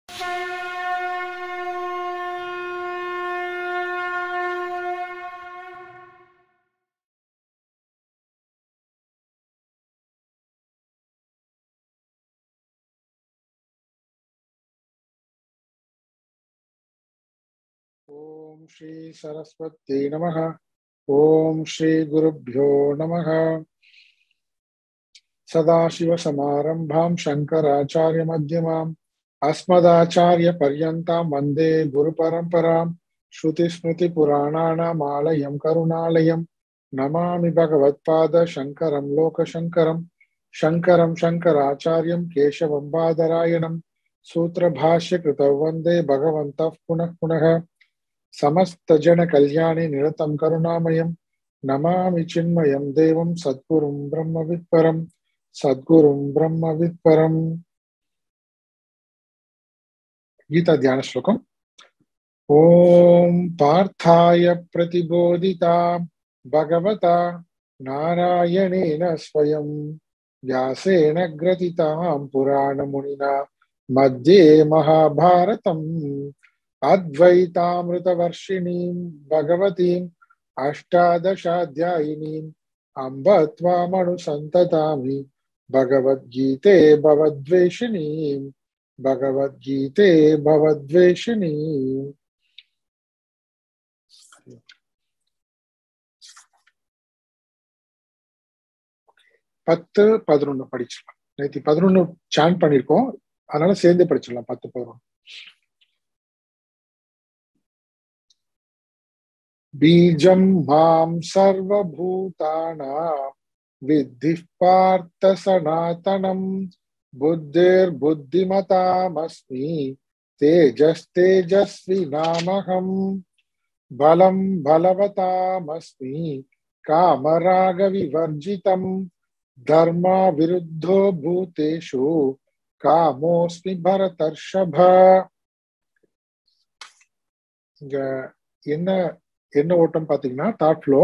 ॐ श्री सरस्वती नमः ॐ श्री गुरुभ्यो नमः सदाशिवसमारम्भां शङ्कराचार्यमध्यमाम् अस्मदाचार्यपर्यन्तां वन्दे गुरुपरम्परां श्रुतिस्मृतिपुराणानामालयं करुणालयं नमामि भगवत्पादशङ्करं लोकशङ्करं शङ्करं शङ्कराचार्यं केशवं बादरायणं सूत्रभाष्यकृतौ वन्दे भगवन्तः पुनः पुनः समस्तजनकल्याणे निरतं करुणामयं नमामि चिन्मयं देवं सद्गुरुं ब्रह्मवित्परं सद्गुरुं ब्रह्मवित्परम् गीता ध्यान श्लोकम् ॐ पार्थाय प्रतिबोधिता भगवता नारायणेन स्वयं व्यासेन ग्रथितां पुराणमुनिना मध्ये महाभारतम् अद्वैतामृतवर्षिणीं भगवतीम् अष्टादशाध्यायिनीम् अम्ब त्वामनुसन्ततामि भगवद्गीते भवद्वेषिणीम् भगवद्गीते भवद्वेषिणीम् பத்து பதினொன்னு படிச்சிடலாம் நேற்று பதினொன்னு சான் பண்ணிருக்கோம் அதனால சேர்ந்தே படிச்சிடலாம் பத்து பதினொன்னு बीजं मां सर्वभूतानां विद्धिः पार्थ सनातनं बुद्धिर्बुद्धिमतामस्मि तेजस्तेजस्विनामहम् बलं बलवतामस्मि कामरागविवर्जितं धर्माविरुद्धो भूतेषु कामोऽस्मि भरतर्षभ இங்க என்ன என்ன ஓட்டம் பாத்தீங்கன்னா தாட் ஃப்ளோ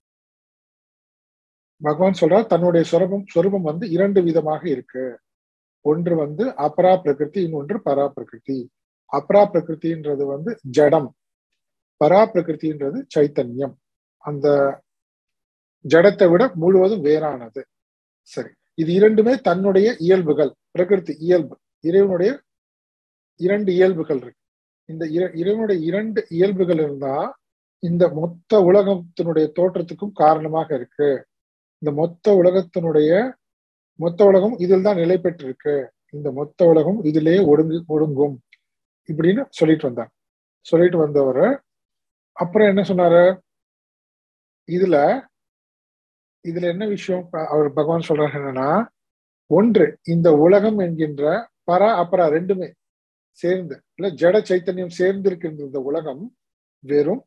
பகவான் சொல்றார் தன்னுடைய சொரபம் சொரூபம் வந்து இரண்டு விதமாக இருக்கு ஒன்று வந்து அபரா பிரகிருதி இன்னொன்று பரா பிரகிருதி அபரா பிரகிருதின்றது வந்து ஜடம் பரா பிரகிருதின்றது சைத்தன்யம் அந்த ஜடத்தை விட முழுவதும் வேறானது சரி இது இரண்டுமே தன்னுடைய இயல்புகள் பிரகிருதி இயல்பு இறைவனுடைய இரண்டு இயல்புகள் இருக்கு இந்த இறைவனுடைய இரண்டு இயல்புகள் இருந்தா இந்த மொத்த உலகத்தினுடைய தோற்றத்துக்கும் காரணமாக இருக்கு இந்த மொத்த உலகத்தினுடைய மொத்த உலகம் இதில் தான் நிலை பெற்றிருக்கு இந்த மொத்த உலகம் இதிலேயே ஒடுங்கு ஒடுங்கும் இப்படின்னு சொல்லிட்டு வந்தார் சொல்லிட்டு வந்தவர் அப்புறம் என்ன சொன்னாரு இதுல இதுல என்ன விஷயம் அவர் பகவான் சொல்றாரு என்னன்னா ஒன்று இந்த உலகம் என்கின்ற பரா அபரா ரெண்டுமே சேர்ந்து இல்ல ஜட சைத்தன்யம் சேர்ந்து இருக்கின்ற இந்த உலகம் வெறும்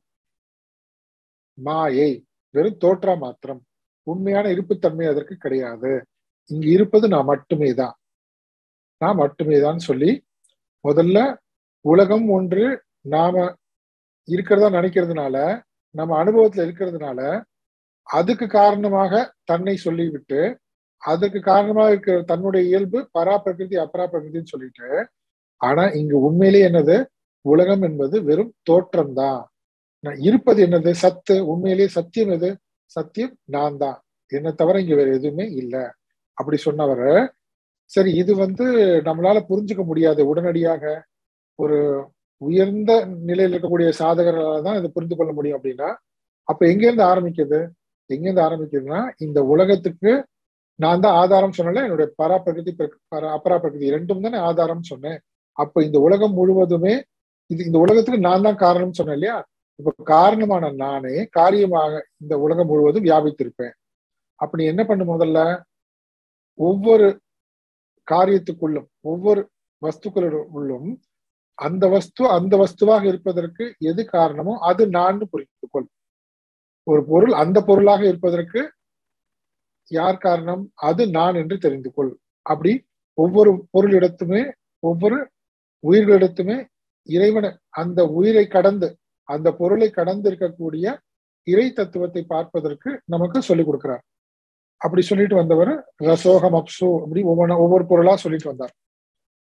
மாயை வெறும் தோற்றா மாத்திரம் உண்மையான இருப்புத்தன்மை அதற்கு கிடையாது இங்கு இருப்பது நான் மட்டுமே தான் நான் மட்டுமே தான் சொல்லி முதல்ல உலகம் ஒன்று நாம இருக்கிறதா நினைக்கிறதுனால நம்ம அனுபவத்துல இருக்கிறதுனால அதுக்கு காரணமாக தன்னை சொல்லிவிட்டு அதுக்கு காரணமாக இருக்கிற தன்னுடைய இயல்பு பரா பிரகிருதி அபரா பிரகிருதின்னு சொல்லிட்டு ஆனா இங்கு உண்மையிலேயே என்னது உலகம் என்பது வெறும் தோற்றம் தான் இருப்பது என்னது சத்து உண்மையிலேயே சத்தியம் எது சத்தியம் நான் தான் என்னை தவிர இங்க வேற எதுவுமே இல்லை அப்படி சொன்னவர் சரி இது வந்து நம்மளால புரிஞ்சுக்க முடியாது உடனடியாக ஒரு உயர்ந்த நிலையில் இருக்கக்கூடிய சாதகர்களால தான் இதை புரிந்து கொள்ள முடியும் அப்படின்னா அப்ப எங்கேருந்து ஆரம்பிக்குது எங்கேருந்து ஆரம்பிக்குதுன்னா இந்த உலகத்துக்கு நான் தான் ஆதாரம் சொன்னல என்னுடைய பரா பிரகிருதி அபரா பிரகிருதி ரெண்டும் தானே ஆதாரம் சொன்னேன் அப்ப இந்த உலகம் முழுவதுமே இது இந்த உலகத்துக்கு நான் தான் காரணம் சொன்னேன் இல்லையா இப்ப காரணமான நானே காரியமாக இந்த உலகம் முழுவதும் வியாபித்திருப்பேன் அப்படி என்ன பண்ண முதல்ல ஒவ்வொரு காரியத்துக்குள்ளும் ஒவ்வொரு வஸ்துக்களுள்ளும் அந்த வஸ்து அந்த வஸ்துவாக இருப்பதற்கு எது காரணமோ அது நான் புரிந்து கொள் ஒரு பொருள் அந்த பொருளாக இருப்பதற்கு யார் காரணம் அது நான் என்று தெரிந்து கொள் அப்படி ஒவ்வொரு பொருளிடத்துமே ஒவ்வொரு உயிர்களிடத்துமே இறைவனை அந்த உயிரை கடந்து அந்த பொருளை கடந்து இருக்கக்கூடிய இறை தத்துவத்தை பார்ப்பதற்கு நமக்கு சொல்லிக் கொடுக்கிறார் அப்படி சொல்லிட்டு வந்தவர் ரசோகம் அப்சு அப்படி ஒவ்வொரு ஒவ்வொரு பொருளா சொல்லிட்டு வந்தார்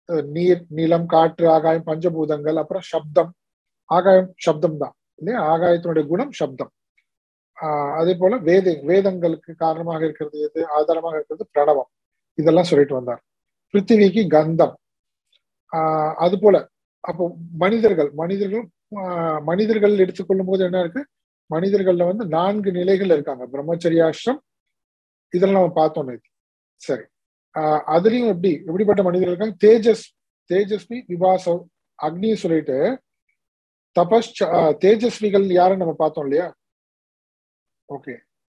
நீர் நிலம் காற்று ஆகாயம் பஞ்சபூதங்கள் அப்புறம் சப்தம் ஆகாயம் சப்தம் தான் இல்லையா ஆகாயத்தினுடைய குணம் சப்தம் ஆஹ் அதே போல வேத வேதங்களுக்கு காரணமாக இருக்கிறது எது ஆதாரமாக இருக்கிறது பிரணவம் இதெல்லாம் சொல்லிட்டு வந்தார் பிருத்திவிக்கு கந்தம் ஆஹ் அது போல அப்போ மனிதர்கள் மனிதர்கள் மனிதர்கள் எடுத்துக்கொள்ளும் போது என்ன இருக்கு மனிதர்கள்ல வந்து நான்கு நிலைகள் இருக்காங்க பிரம்மச்சரியாஷ்டம் இதெல்லாம் நம்ம பார்த்தோம் நேற்று சரி ஆஹ் அதுலயும் எப்படி எப்படிப்பட்ட மனிதர்கள் இருக்காங்க தேஜஸ் தேஜஸ்வி விபாசவ் அக்னி சொல்லிட்டு தபஸ் தேஜஸ்விகள் யாருன்னு நம்ம பார்த்தோம் இல்லையா ஓகே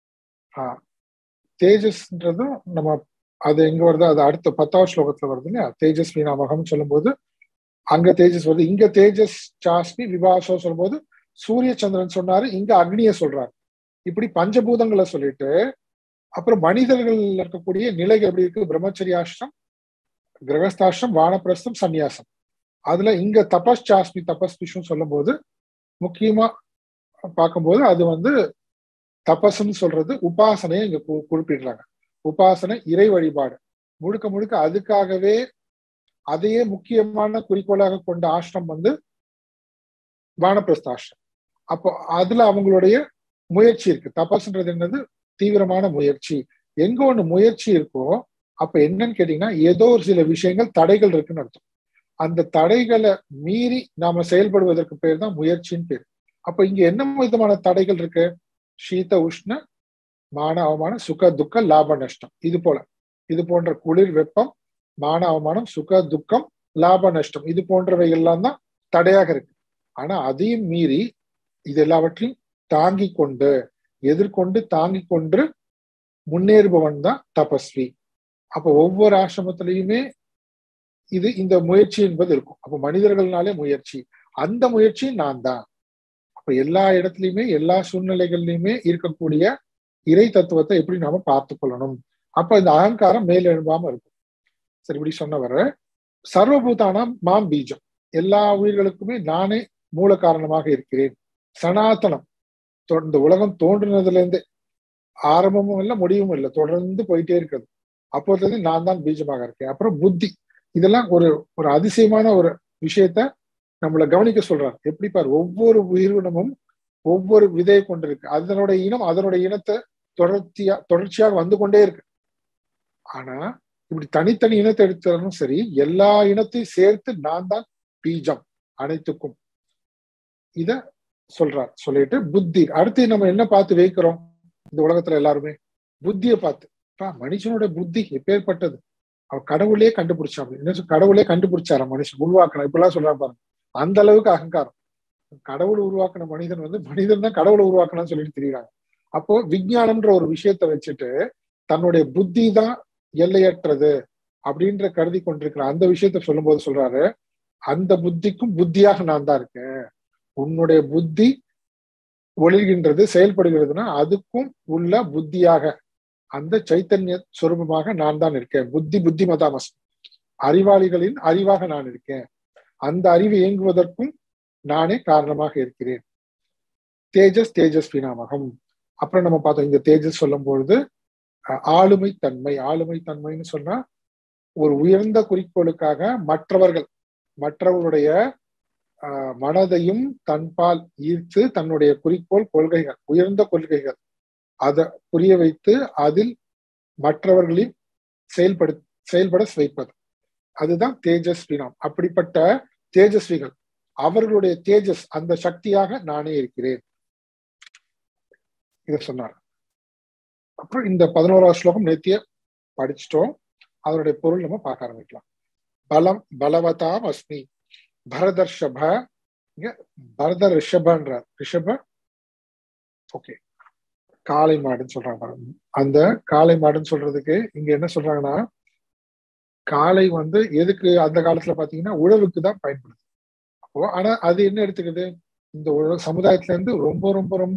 ஆ தேஜஸ்ன்றதும் நம்ம அது எங்க வருது அது அடுத்த பத்தாவது ஸ்லோகத்துல வருது இல்லையா தேஜஸ்வி நாமகம் சொல்லும்போது அங்க தேஜஸ் வருது இங்க தேஜஸ் சாஸ்மி விபாசம் சொல்லும்போது சூரிய சந்திரன் சொன்னாரு இங்க அக்னிய சொல்றாரு இப்படி பஞ்சபூதங்களை சொல்லிட்டு அப்புறம் மனிதர்கள் இருக்கக்கூடிய நிலைகள் எப்படி இருக்கு பிரம்மச்சரியாஷ்டம் கிரகஸ்தாஷ்டம் வானப்பிரஸ்தம் சந்நியாசம் அதுல இங்க தபஸ் சாஸ்மி தபஸ் விஷயம் சொல்லும் போது முக்கியமா பார்க்கும்போது அது வந்து தபஸ்ன்னு சொல்றது உபாசனையை இங்க குறிப்பிடுறாங்க உபாசனை இறை வழிபாடு முழுக்க முழுக்க அதுக்காகவே அதையே முக்கியமான குறிக்கோளாக கொண்ட ஆசிரம் வந்து வானப்பிரஸ்த ஆசிரம் அப்போ அதுல அவங்களுடைய முயற்சி இருக்கு தபஸ்ன்றது என்னது தீவிரமான முயற்சி எங்க ஒண்ணு முயற்சி இருக்கோ அப்ப என்னன்னு கேட்டீங்கன்னா ஏதோ ஒரு சில விஷயங்கள் தடைகள் இருக்குன்னு அர்த்தம் அந்த தடைகளை மீறி நாம செயல்படுவதற்கு பேர் தான் முயற்சின்னு பேர் அப்ப இங்க என்ன விதமான தடைகள் இருக்கு சீத உஷ்ண மான அவமானம் சுக துக்க லாப நஷ்டம் இது போல இது போன்ற குளிர் வெப்பம் மான அவமானம் சுக துக்கம் லாப நஷ்டம் இது போன்றவை எல்லாம் தான் தடையாக இருக்கு ஆனா அதையும் மீறி இது எல்லாவற்றையும் தாங்கி கொண்டு எதிர்கொண்டு தாங்கி கொண்டு முன்னேறுபவன் தான் தபஸ்வி அப்ப ஒவ்வொரு ஆசிரமத்திலையுமே இது இந்த முயற்சி என்பது இருக்கும் அப்ப மனிதர்கள்னாலே முயற்சி அந்த முயற்சி நான் தான் அப்ப எல்லா இடத்துலயுமே எல்லா சூழ்நிலைகள்லயுமே இருக்கக்கூடிய இறை தத்துவத்தை எப்படி நாம பார்த்து கொள்ளணும் அப்ப இந்த அகங்காரம் மேல் எழும்பாம இருக்கும் சரி இப்படி சொன்னவர் சர்வபூதானாம் மாம் பீஜம் எல்லா உயிர்களுக்குமே நானே மூல காரணமாக இருக்கிறேன் சனாதனம் இந்த உலகம் தோன்றினதுல இருந்தே ஆரம்பமும் இல்லை முடிவும் இல்லை தொடர்ந்து போயிட்டே இருக்கிறது அப்போதுல நான் தான் பீஜமாக இருக்கேன் அப்புறம் புத்தி இதெல்லாம் ஒரு ஒரு அதிசயமான ஒரு விஷயத்த நம்மளை கவனிக்க சொல்றாரு எப்படி பாரு ஒவ்வொரு உயிரினமும் ஒவ்வொரு விதையை கொண்டிருக்கு அதனுடைய இனம் அதனுடைய இனத்தை தொடர்ச்சியா தொடர்ச்சியாக வந்து கொண்டே இருக்கு ஆனா இப்படி தனித்தனி இனத்தை எடுத்தாலும் சரி எல்லா இனத்தையும் சேர்த்து நான் தான் பீஜம் அனைத்துக்கும் இத சொல்றார் சொல்லிட்டு புத்தி அடுத்து நம்ம என்ன பார்த்து வைக்கிறோம் இந்த உலகத்துல எல்லாருமே புத்தியை பார்த்து மனுஷனோட புத்தி எப்பேற்பட்டது அவர் கடவுளே கண்டுபிடிச்சான் என்ன கடவுளே கண்டுபிடிச்சாரா மனுஷன் உருவாக்கணும் இப்பெல்லாம் சொல்றாரு பாருங்க அந்த அளவுக்கு அகங்காரம் கடவுள் உருவாக்கின மனிதன் வந்து மனிதன் தான் கடவுளை உருவாக்கணும்னு சொல்லிட்டு தெரியுறாங்க அப்போ விஞ்ஞானம்ன்ற ஒரு விஷயத்த வச்சுட்டு தன்னுடைய புத்தி தான் எல்லையற்றது அப்படின்ற கருதி கொண்டிருக்கிற அந்த விஷயத்த சொல்லும்போது சொல்றாரு அந்த புத்திக்கும் புத்தியாக நான் தான் இருக்கேன் உன்னுடைய புத்தி ஒளிர்கின்றது செயல்படுகிறதுனா அதுக்கும் உள்ள புத்தியாக அந்த சைத்தன்ய சுரூபமாக நான் தான் இருக்கேன் புத்தி புத்தி மதாமஸ் அறிவாளிகளின் அறிவாக நான் இருக்கேன் அந்த அறிவு இயங்குவதற்கும் நானே காரணமாக இருக்கிறேன் தேஜஸ் தேஜஸ்வி நாமகம் அப்புறம் நம்ம பார்த்தோம் இந்த தேஜஸ் சொல்லும் பொழுது ஆளுமை தன்மை ஆளுமை தன்மைன்னு சொன்னா ஒரு உயர்ந்த குறிக்கோளுக்காக மற்றவர்கள் மற்றவர்களுடைய மனதையும் தன்பால் ஈர்த்து தன்னுடைய குறிக்கோள் கொள்கைகள் உயர்ந்த கொள்கைகள் அதை புரிய வைத்து அதில் மற்றவர்களின் செயல்படு செயல்பட வைப்பது அதுதான் தேஜஸ்வினம் அப்படிப்பட்ட தேஜஸ்விகள் அவர்களுடைய தேஜஸ் அந்த சக்தியாக நானே இருக்கிறேன் இத சொன்னார் அப்புறம் இந்த பதினோராவது ஸ்லோகம் நேத்திய படிச்சிட்டோம் அதனுடைய பொருள் நம்ம பார்க்க ஆரம்பிக்கலாம் பலம் பலவதாம் அஸ்மி பரதர்ஷப இங்க பரத ரிஷபன்ற ரிஷப ஓகே காளை மாடுன்னு சொல்றாங்க அந்த காளை மாடுன்னு சொல்றதுக்கு இங்க என்ன சொல்றாங்கன்னா காளை வந்து எதுக்கு அந்த காலத்துல பாத்தீங்கன்னா உழவுக்கு தான் பயன்படுது அப்போ ஆனா அது என்ன எடுத்துக்குது இந்த உழவு சமுதாயத்துல இருந்து ரொம்ப ரொம்ப ரொம்ப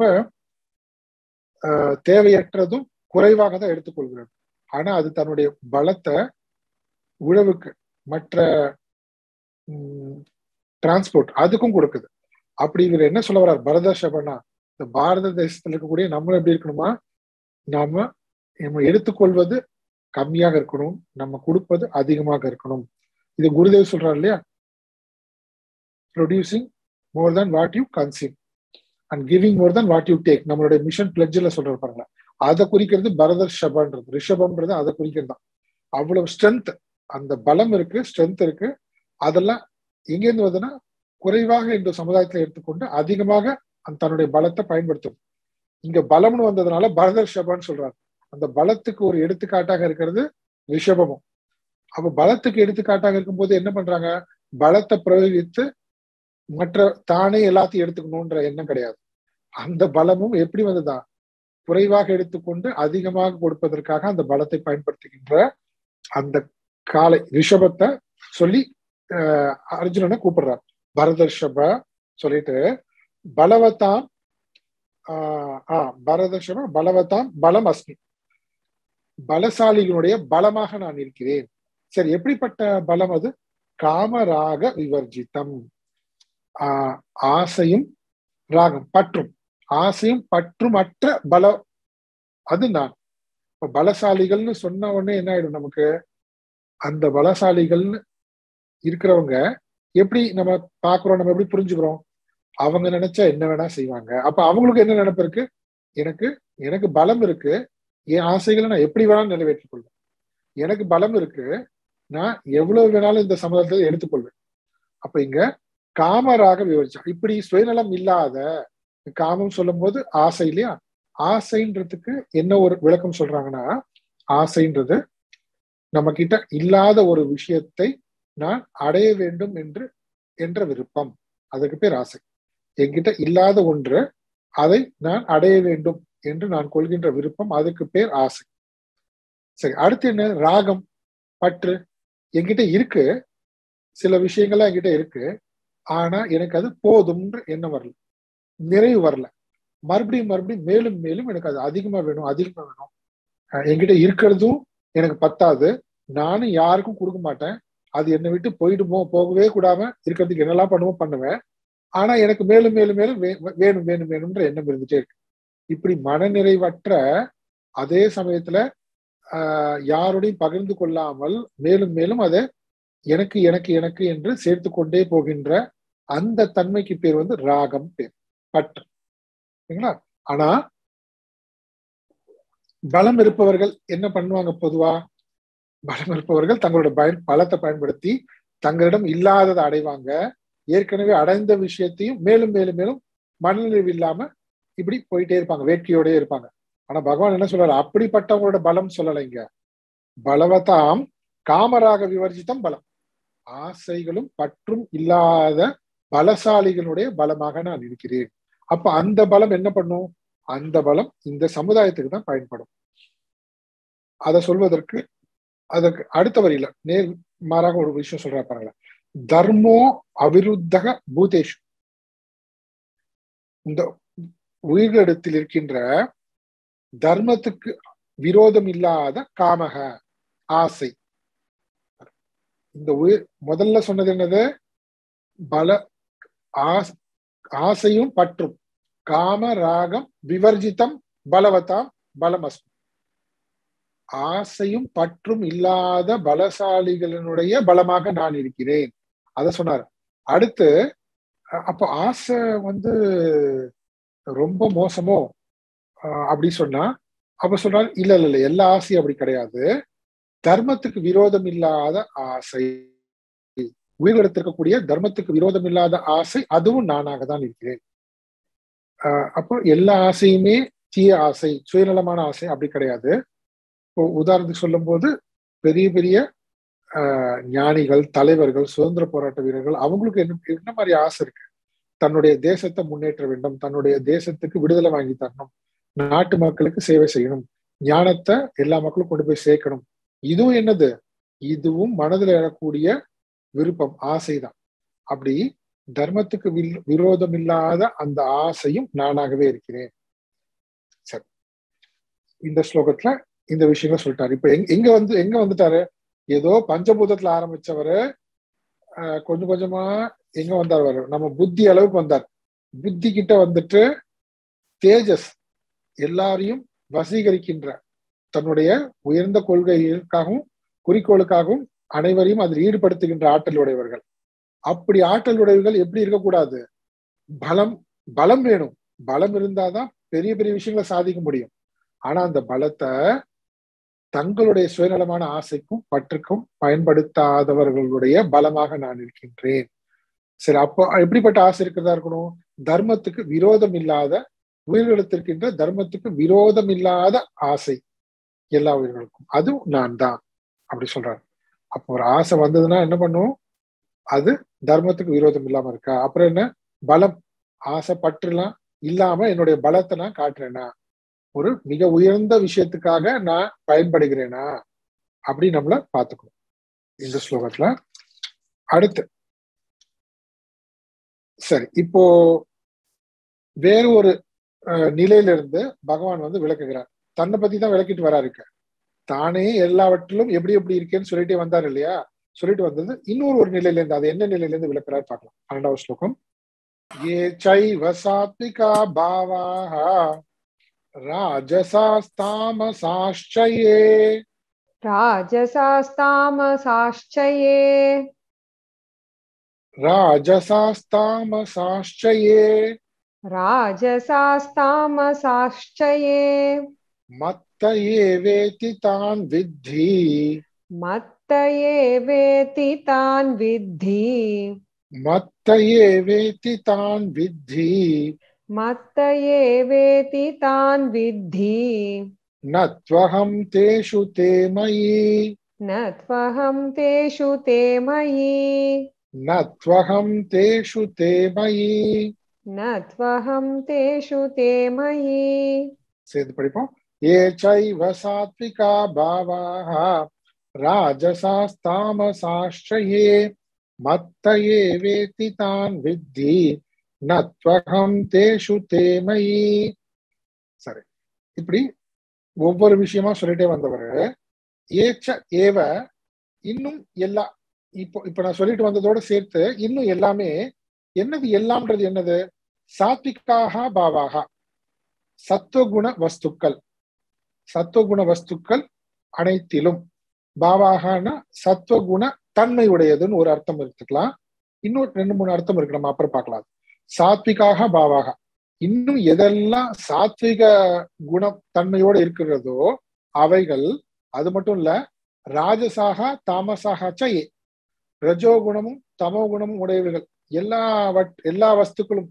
தேவையற்றதும் குறைவாக தான் எடுத்துக்கொள்கிறது ஆனா அது தன்னுடைய பலத்தை உழவுக்கு மற்ற டிரான்ஸ்போர்ட் அதுக்கும் கொடுக்குது அப்படி இவர் என்ன சொல்ல வர்றார் பரத சபனா இந்த பாரத தேசத்துல இருக்கக்கூடிய நம்மளும் எப்படி இருக்கணுமா நாம நம்ம எடுத்துக்கொள்வது கம்மியாக இருக்கணும் நம்ம கொடுப்பது அதிகமாக இருக்கணும் இது குருதேவ் சொல்றாரு இல்லையா producing more than what you consume and giving more than what you take நம்மளுடைய மிஷன் பிளட்ஜில் சொல்ற பாருங்க அதை குறிக்கிறது பரதர் ஷபான்றது ரிஷபம்ன்றது அதை குறிக்கிறது தான் அவ்வளவு ஸ்ட்ரென்த் அந்த பலம் இருக்கு ஸ்ட்ரென்த் இருக்கு அதெல்லாம் எங்கேருந்து வருதுன்னா குறைவாக இந்த சமுதாயத்துல எடுத்துக்கொண்டு அதிகமாக அந்த தன்னுடைய பலத்தை பயன்படுத்தும் இங்க பலம்னு வந்ததுனால பரதர் ஷபான்னு சொல்றாரு அந்த பலத்துக்கு ஒரு எடுத்துக்காட்டாக இருக்கிறது ரிஷபமும் அப்ப பலத்துக்கு எடுத்துக்காட்டாக இருக்கும்போது என்ன பண்றாங்க பலத்தை பிரயோகித்து மற்ற தானே எல்லாத்தையும் எடுத்துக்கணும்ன்ற எண்ணம் கிடையாது அந்த பலமும் எப்படி வந்ததா குறைவாக எடுத்துக்கொண்டு அதிகமாக கொடுப்பதற்காக அந்த பலத்தை பயன்படுத்துகின்ற அந்த காலை ரிஷபத்தை சொல்லி அர்ஜுனனை கூப்பிடுறார் பரதர்ஷப சொல்லிட்டு பலவத்தாம் ஆஹ் பரதர்ஷப பலவத்தாம் பலம் அஸ்மி பலசாலிகளுடைய பலமாக நான் இருக்கிறேன் சரி எப்படிப்பட்ட பலம் அது காமராக விவர்ஜித்தம் ஆஹ் ஆசையும் ராகம் பற்றும் ஆசையும் பற்றுமற்ற பலம் அது நான் இப்ப பலசாலிகள்னு சொன்ன உடனே என்ன ஆயிடும் நமக்கு அந்த பலசாலிகள்னு இருக்கிறவங்க எப்படி நம்ம பாக்குறோம் நம்ம எப்படி புரிஞ்சுக்கிறோம் அவங்க நினைச்சா என்ன வேணா செய்வாங்க அப்ப அவங்களுக்கு என்ன நினைப்பு இருக்கு எனக்கு எனக்கு பலம் இருக்கு என் ஆசைகளை நான் எப்படி வேணாலும் நிறைவேற்றிக் கொள்வேன் எனக்கு பலம் இருக்கு நான் எவ்வளவு வேணாலும் இந்த சமுதாயத்தை எடுத்துக்கொள்வேன் அப்ப இங்க காமராக விவரிச்சா இப்படி சுயநலம் இல்லாத காமம் சொல்லும் போது ஆசை இல்லையா ஆசைன்றதுக்கு என்ன ஒரு விளக்கம் சொல்றாங்கன்னா ஆசைன்றது நம்ம கிட்ட இல்லாத ஒரு விஷயத்தை நான் அடைய வேண்டும் என்று என்ற விருப்பம் அதுக்கு பேர் ஆசை என்கிட்ட இல்லாத ஒன்று அதை நான் அடைய வேண்டும் என்று நான் கொள்கின்ற விருப்பம் அதுக்கு பேர் ஆசை சரி அடுத்து என்ன ராகம் பற்று என்கிட்ட இருக்கு சில விஷயங்கள்லாம் என்கிட்ட இருக்கு ஆனா எனக்கு அது போதும்ன்ற எண்ணம் வரல நிறைவு வரல மறுபடியும் மறுபடியும் மேலும் மேலும் எனக்கு அது அதிகமா வேணும் அதிகமா வேணும் என்கிட்ட இருக்கிறதும் எனக்கு பத்தாது நானும் யாருக்கும் கொடுக்க மாட்டேன் அது என்னை விட்டு போயிடுமோ போகவே கூடாம இருக்கிறதுக்கு என்னெல்லாம் பண்ணுமோ பண்ணுவேன் ஆனா எனக்கு மேலும் மேலும் மேலும் வேணும் வேணும் வேணும்ன்ற எண்ணம் இருந்துட்டே இருக்கு இப்படி மனநிறைவற்ற அதே சமயத்துல ஆஹ் யாரோடையும் பகிர்ந்து கொள்ளாமல் மேலும் மேலும் அதை எனக்கு எனக்கு எனக்கு என்று சேர்த்து கொண்டே போகின்ற அந்த தன்மைக்கு பேர் வந்து ராகம் பேர் பற்று சரிங்களா ஆனா பலம் இருப்பவர்கள் என்ன பண்ணுவாங்க பொதுவா பலம் இருப்பவர்கள் தங்களோட பயன் பலத்தை பயன்படுத்தி தங்களிடம் இல்லாததை அடைவாங்க ஏற்கனவே அடைந்த விஷயத்தையும் மேலும் மேலும் மேலும் மனநிறைவு இல்லாம இப்படி போயிட்டே இருப்பாங்க வேட்கையோடய இருப்பாங்க ஆனா பகவான் என்ன சொல்றாரு அப்படிப்பட்டவங்களோட பலம் சொல்லலை இங்க பலவதாம் காமராக விவர்ஜித்தம் பலம் ஆசைகளும் பற்றும் இல்லாத பலசாலிகளுடைய பலமாக நான் இருக்கிறேன் அப்ப அந்த பலம் என்ன பண்ணும் அந்த பலம் இந்த சமுதாயத்துக்கு தான் பயன்படும் அதை சொல்வதற்கு அதற்கு அடுத்த வரியில நேர் மாறாக ஒரு விஷயம் சொல்ற பாருங்களேன் தர்மோ அவிருத்தக பூதேஷு இந்த உயிர்களிடத்தில் இருக்கின்ற தர்மத்துக்கு விரோதம் இல்லாத காமக ஆசை இந்த உயிர் முதல்ல சொன்னது என்னது பல ஆசையும் பற்றும் காம ராகம் விவர்ஜித்தம் பலவத்தாம் பலமஸ்து ஆசையும் பற்றும் இல்லாத பலசாலிகளினுடைய பலமாக நான் இருக்கிறேன் அத சொன்னார் அடுத்து அப்போ ஆசை வந்து ரொம்ப மோசமோ அப்படி சொன்னா அப்ப சொல்றாரு இல்ல இல்ல இல்ல எல்லா ஆசையும் அப்படி கிடையாது தர்மத்துக்கு விரோதம் இல்லாத ஆசை உயிரிழத்து இருக்கக்கூடிய தர்மத்துக்கு விரோதம் இல்லாத ஆசை அதுவும் நானாக தான் இருக்கிறேன் அப்போ எல்லா ஆசையுமே தீய ஆசை சுயநலமான ஆசை அப்படி கிடையாது இப்போ உதாரணத்துக்கு சொல்லும் போது பெரிய பெரிய ஞானிகள் தலைவர்கள் சுதந்திர போராட்ட வீரர்கள் அவங்களுக்கு என்ன என்ன மாதிரி ஆசை இருக்கு தன்னுடைய தேசத்தை முன்னேற்ற வேண்டும் தன்னுடைய தேசத்துக்கு விடுதலை வாங்கி தரணும் நாட்டு மக்களுக்கு சேவை செய்யணும் ஞானத்தை எல்லா மக்களும் கொண்டு போய் சேர்க்கணும் இதுவும் என்னது இதுவும் மனதில் எழக்கூடிய விருப்பம் ஆசைதான் அப்படி தர்மத்துக்கு விரோதம் இல்லாத அந்த ஆசையும் நானாகவே இருக்கிறேன் சரி இந்த ஸ்லோகத்துல இந்த விஷயங்கள் சொல்லிட்டாரு இப்ப எங்க வந்து எங்க வந்துட்டாரு ஏதோ பஞ்சபூதத்துல ஆரம்பிச்சவரு கொஞ்சம் கொஞ்சமா எங்க வந்தார் வர நம்ம புத்தி அளவுக்கு வந்தார் புத்தி கிட்ட வந்துட்டு தேஜஸ் எல்லாரையும் வசீகரிக்கின்ற தன்னுடைய உயர்ந்த கொள்கைகளுக்காகவும் குறிக்கோளுக்காகவும் அனைவரையும் அதில் ஈடுபடுத்துகின்ற ஆற்றல் உடையவர்கள் அப்படி ஆற்றல் உடையவர்கள் எப்படி இருக்கக்கூடாது பலம் பலம் வேணும் பலம் இருந்தாதான் பெரிய பெரிய விஷயங்களை சாதிக்க முடியும் ஆனா அந்த பலத்தை தங்களுடைய சுயநலமான ஆசைக்கும் பற்றுக்கும் பயன்படுத்தாதவர்களுடைய பலமாக நான் இருக்கின்றேன் சரி அப்போ எப்படிப்பட்ட ஆசை இருக்கிறதா இருக்கணும் தர்மத்துக்கு விரோதம் இல்லாத உயிர்களுக்கு இருக்கின்ற தர்மத்துக்கு விரோதம் இல்லாத ஆசை எல்லா உயிர்களுக்கும் அதுவும் நான் தான் அப்படி சொல்றாரு அப்போ ஒரு ஆசை வந்ததுன்னா என்ன பண்ணும் அது தர்மத்துக்கு விரோதம் இல்லாம இருக்கா அப்புறம் என்ன பலம் ஆசை பற்றுலாம் இல்லாம என்னுடைய பலத்தை நான் காட்டுறேனா ஒரு மிக உயர்ந்த விஷயத்துக்காக நான் பயன்படுகிறேனா அப்படி நம்மள பாத்துக்கணும் இந்த ஸ்லோகத்துல அடுத்து சரி இப்போ வேற ஒரு நிலையில இருந்து பகவான் வந்து விளக்குகிறார் தன்னை பத்தி தான் விளக்கிட்டு வராருக்க தானே எல்லாவற்றிலும் எப்படி எப்படி இருக்கேன்னு சொல்லிட்டே வந்தார் இல்லையா சொல்லிட்டு வந்தது இன்னொரு ஒரு நிலையில இருந்து அது என்ன நிலையில இருந்து விளக்குறாரு பார்க்கலாம் பன்னெண்டாவது ஸ்லோகம் ஏ சைவ சாத்விகா பாவாக ராஜசாஸ்தாமசாश्चये राजसास्तामसाश्चये राजसास्तामसाश्चये राजसास्तामसाश्चये मत्त एवेति तान् विद्धि मत्त एवेति तान् विद्धि मत्त एवेति तान् विद्धि मत्त एवेति तान् विद्धि न त्वहं तेषु ते मयि न त्वहं तेषु ते मयि न त्वहं तेषु ते मयि न त्वहं तेषु ते मयि சேர்ந்து படிப்போம் ஏ சைவ சாத்விகா பாவாः ராஜசாஸ்தாமசாश्चये மத்த ஏவேதி தான் வித்தி நத்வகம் தேஷு தேமயி சரி இப்படி ஒவ்வொரு விஷயமா சொல்லிட்டே வந்தவர் ஏச்ச ஏவ இன்னும் எல்லா இப்போ இப்ப நான் சொல்லிட்டு வந்ததோட சேர்த்து இன்னும் எல்லாமே என்னது எல்லாம்ன்றது என்னது சாத்விகாக பாவாக சத்துவகுண வஸ்துக்கள் சத்துவகுண வஸ்துக்கள் அனைத்திலும் பாவாகனா சத்துவகுண தன்மை உடையதுன்னு ஒரு அர்த்தம் எடுத்துக்கலாம் இன்னொரு ரெண்டு மூணு அர்த்தம் இருக்கு நம்ம அப்புறம் பார்க்கலாம் சாத்விகாக பாவாக இன்னும் எதெல்லாம் சாத்விக குணம் தன்மையோட இருக்கிறதோ அவைகள் அது மட்டும் இல்ல ராஜசாக தாமசாக சயே ரஜோகுணமும் தமோ குணமும் உடையவர்கள் எல்லா எல்லா வஸ்துக்களும்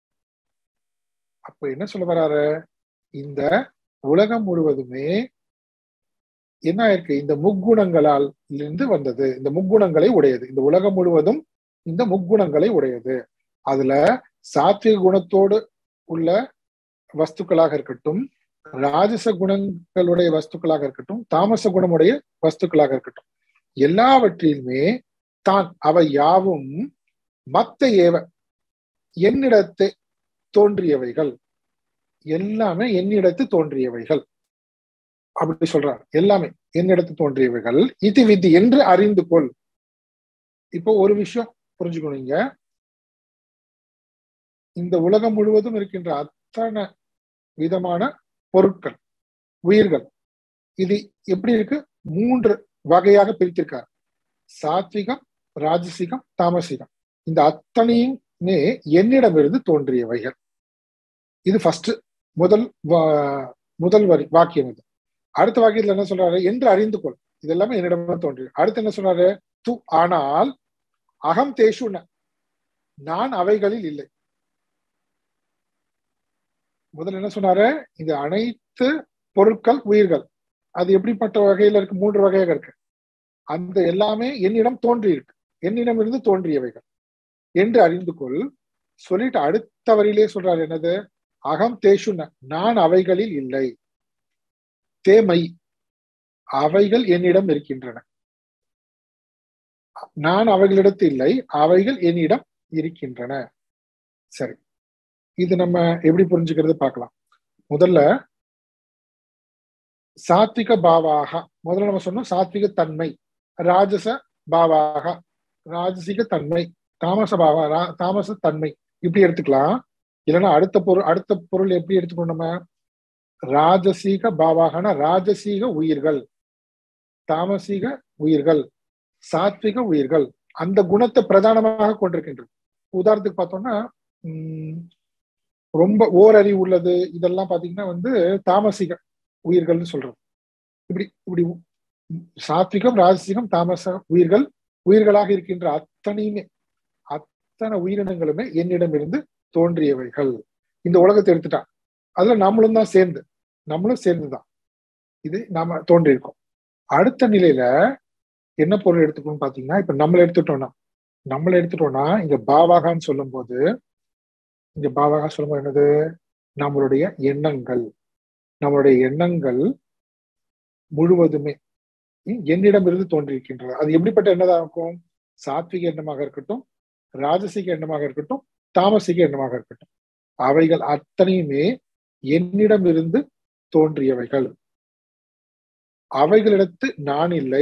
அப்ப என்ன சொல்ல வர்றாரு இந்த உலகம் முழுவதுமே என்ன இருக்கு இந்த முக்குணங்களால் இருந்து வந்தது இந்த முக்குணங்களை உடையது இந்த உலகம் முழுவதும் இந்த முக்குணங்களை உடையது அதுல சாத்விக குணத்தோடு உள்ள வஸ்துக்களாக இருக்கட்டும் ராஜச குணங்களுடைய வஸ்துக்களாக இருக்கட்டும் தாமச குணமுடைய வஸ்துக்களாக இருக்கட்டும் எல்லாவற்றிலுமே தான் அவை யாவும் மத்த ஏவ என்னிடத்து தோன்றியவைகள் எல்லாமே என்னிடத்து தோன்றியவைகள் அப்படி சொல்றார் எல்லாமே என்னிடத்து தோன்றியவைகள் இது விதி என்று அறிந்து கொள் இப்போ ஒரு விஷயம் புரிஞ்சுக்கணும் இங்க இந்த உலகம் முழுவதும் இருக்கின்ற அத்தனை விதமான பொருட்கள் உயிர்கள் இது எப்படி இருக்கு மூன்று வகையாக பிரித்திருக்கார் சாத்விகம் ராஜசிகம் தாமசிகம் இந்த அத்தனையுமே என்னிடமிருந்து தோன்றியவைகள் இது ஃபர்ஸ்ட் முதல் முதல் வரி வாக்கியம் இது அடுத்த வாக்கியத்துல என்ன சொல்றாரு என்று அறிந்து கொள் இது எல்லாமே என்னிடம் தோன்றியது அடுத்து என்ன சொல்றாரு து ஆனால் அகம் தேஷு நான் அவைகளில் இல்லை முதல்ல என்ன சொன்னாரு இந்த அனைத்து பொருட்கள் உயிர்கள் அது எப்படிப்பட்ட வகையில இருக்கு மூன்று வகையாக இருக்கு அந்த எல்லாமே என்னிடம் தோன்றி இருக்கு என்னிடம் இருந்து தோன்றியவைகள் என்று அறிந்து கொள் சொல்லிட்டு அடுத்த வரியிலே சொல்றாரு என்னது அகம் தேஷுன நான் அவைகளில் இல்லை தேமை அவைகள் என்னிடம் இருக்கின்றன நான் அவைகளிடத்து இல்லை அவைகள் என்னிடம் இருக்கின்றன சரி இது நம்ம எப்படி புரிஞ்சுக்கிறது பார்க்கலாம் முதல்ல சாத்விக பாவாக முதல்ல நம்ம சொன்னோம் சாத்விக தன்மை ராஜச பாவாக ராஜசிக தன்மை தாமச பாவா தாமச தன்மை இப்படி எடுத்துக்கலாம் இல்லைன்னா அடுத்த பொருள் அடுத்த பொருள் எப்படி எடுத்துக்கணும் நம்ம ராஜசீக பாவாகனா ராஜசீக உயிர்கள் தாமசீக உயிர்கள் சாத்விக உயிர்கள் அந்த குணத்தை பிரதானமாக கொண்டிருக்கின்றது உதாரணத்துக்கு பார்த்தோம்னா உம் ரொம்ப ஓரறிவு உள்ளது இதெல்லாம் பாத்தீங்கன்னா வந்து தாமசிக உயிர்கள்னு சொல்றது இப்படி இப்படி சாத்விகம் ராஜசிகம் தாமச உயிர்கள் உயிர்களாக இருக்கின்ற அத்தனையுமே அத்தனை உயிரினங்களுமே என்னிடமிருந்து தோன்றியவைகள் இந்த உலகத்தை எடுத்துட்டான் அதுல நம்மளும் தான் சேர்ந்து நம்மளும் சேர்ந்துதான் இது நாம தோன்றியிருக்கோம் அடுத்த நிலையில என்ன பொருள் எடுத்துக்கணும்னு பாத்தீங்கன்னா இப்ப நம்மளை எடுத்துட்டோம்னா நம்மளை எடுத்துட்டோம்னா இங்க பாவாகான்னு சொல்லும் போது இங்க பாவாகா சொல்லும்போது என்னது நம்மளுடைய எண்ணங்கள் நம்மளுடைய எண்ணங்கள் முழுவதுமே என்னிடமிருந்து தோன்றியிருக்கின்றது அது எப்படிப்பட்ட எண்ணதாக இருக்கும் சாத்விக எண்ணமாக இருக்கட்டும் ராஜசிக எண்ணமாக இருக்கட்டும் தாமசிக எண்ணமாக இருக்கட்டும் அவைகள் அத்தனையுமே என்னிடமிருந்து தோன்றியவைகள் அவைகளிடத்து நான் இல்லை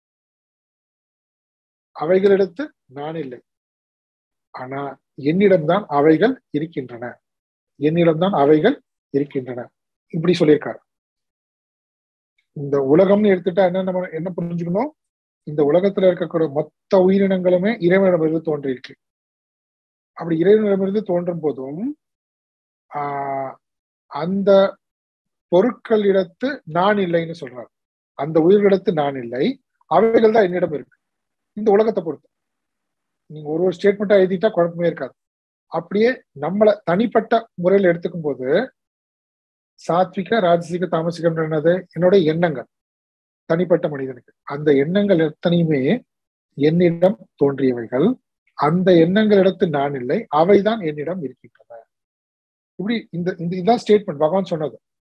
அவைகளிடத்து நான் இல்லை ஆனா என்னிடம்தான் அவைகள் இருக்கின்றன என்னிடம்தான் அவைகள் இருக்கின்றன இப்படி சொல்லியிருக்காரு இந்த உலகம்னு எடுத்துட்டா என்ன நம்ம என்ன புரிஞ்சுக்கணும் இந்த உலகத்துல இருக்கக்கூடிய மொத்த உயிரினங்களுமே இறைவனிடமிருந்து தோன்றியிருக்கு அப்படி இறைவனிடமிருந்து தோன்றும் போதும் ஆஹ் அந்த பொருட்களிடத்து நான் இல்லைன்னு சொல்றாரு அந்த உயிர்களிடத்து நான் இல்லை அவைகள் தான் என்னிடம் இருக்கு இந்த உலகத்தை பொறுத்து நீங்க ஒரு ஒரு ஸ்டேட்மெண்டா எழுதிட்டா குழப்பமே இருக்காது அப்படியே நம்மளை தனிப்பட்ட முறையில் எடுத்துக்கும் போது சாத்விக ராஜசிக தாமசிகம் என்னது என்னோட எண்ணங்கள் தனிப்பட்ட மனிதனுக்கு அந்த எண்ணங்கள் எத்தனையுமே என்னிடம் தோன்றியவைகள் அந்த எண்ணங்களிடத்து நான் இல்லை அவைதான் என்னிடம் இருக்கின்றன இப்படி இந்த இந்த இதுதான் ஸ்டேட்மெண்ட் பகவான் சொன்னது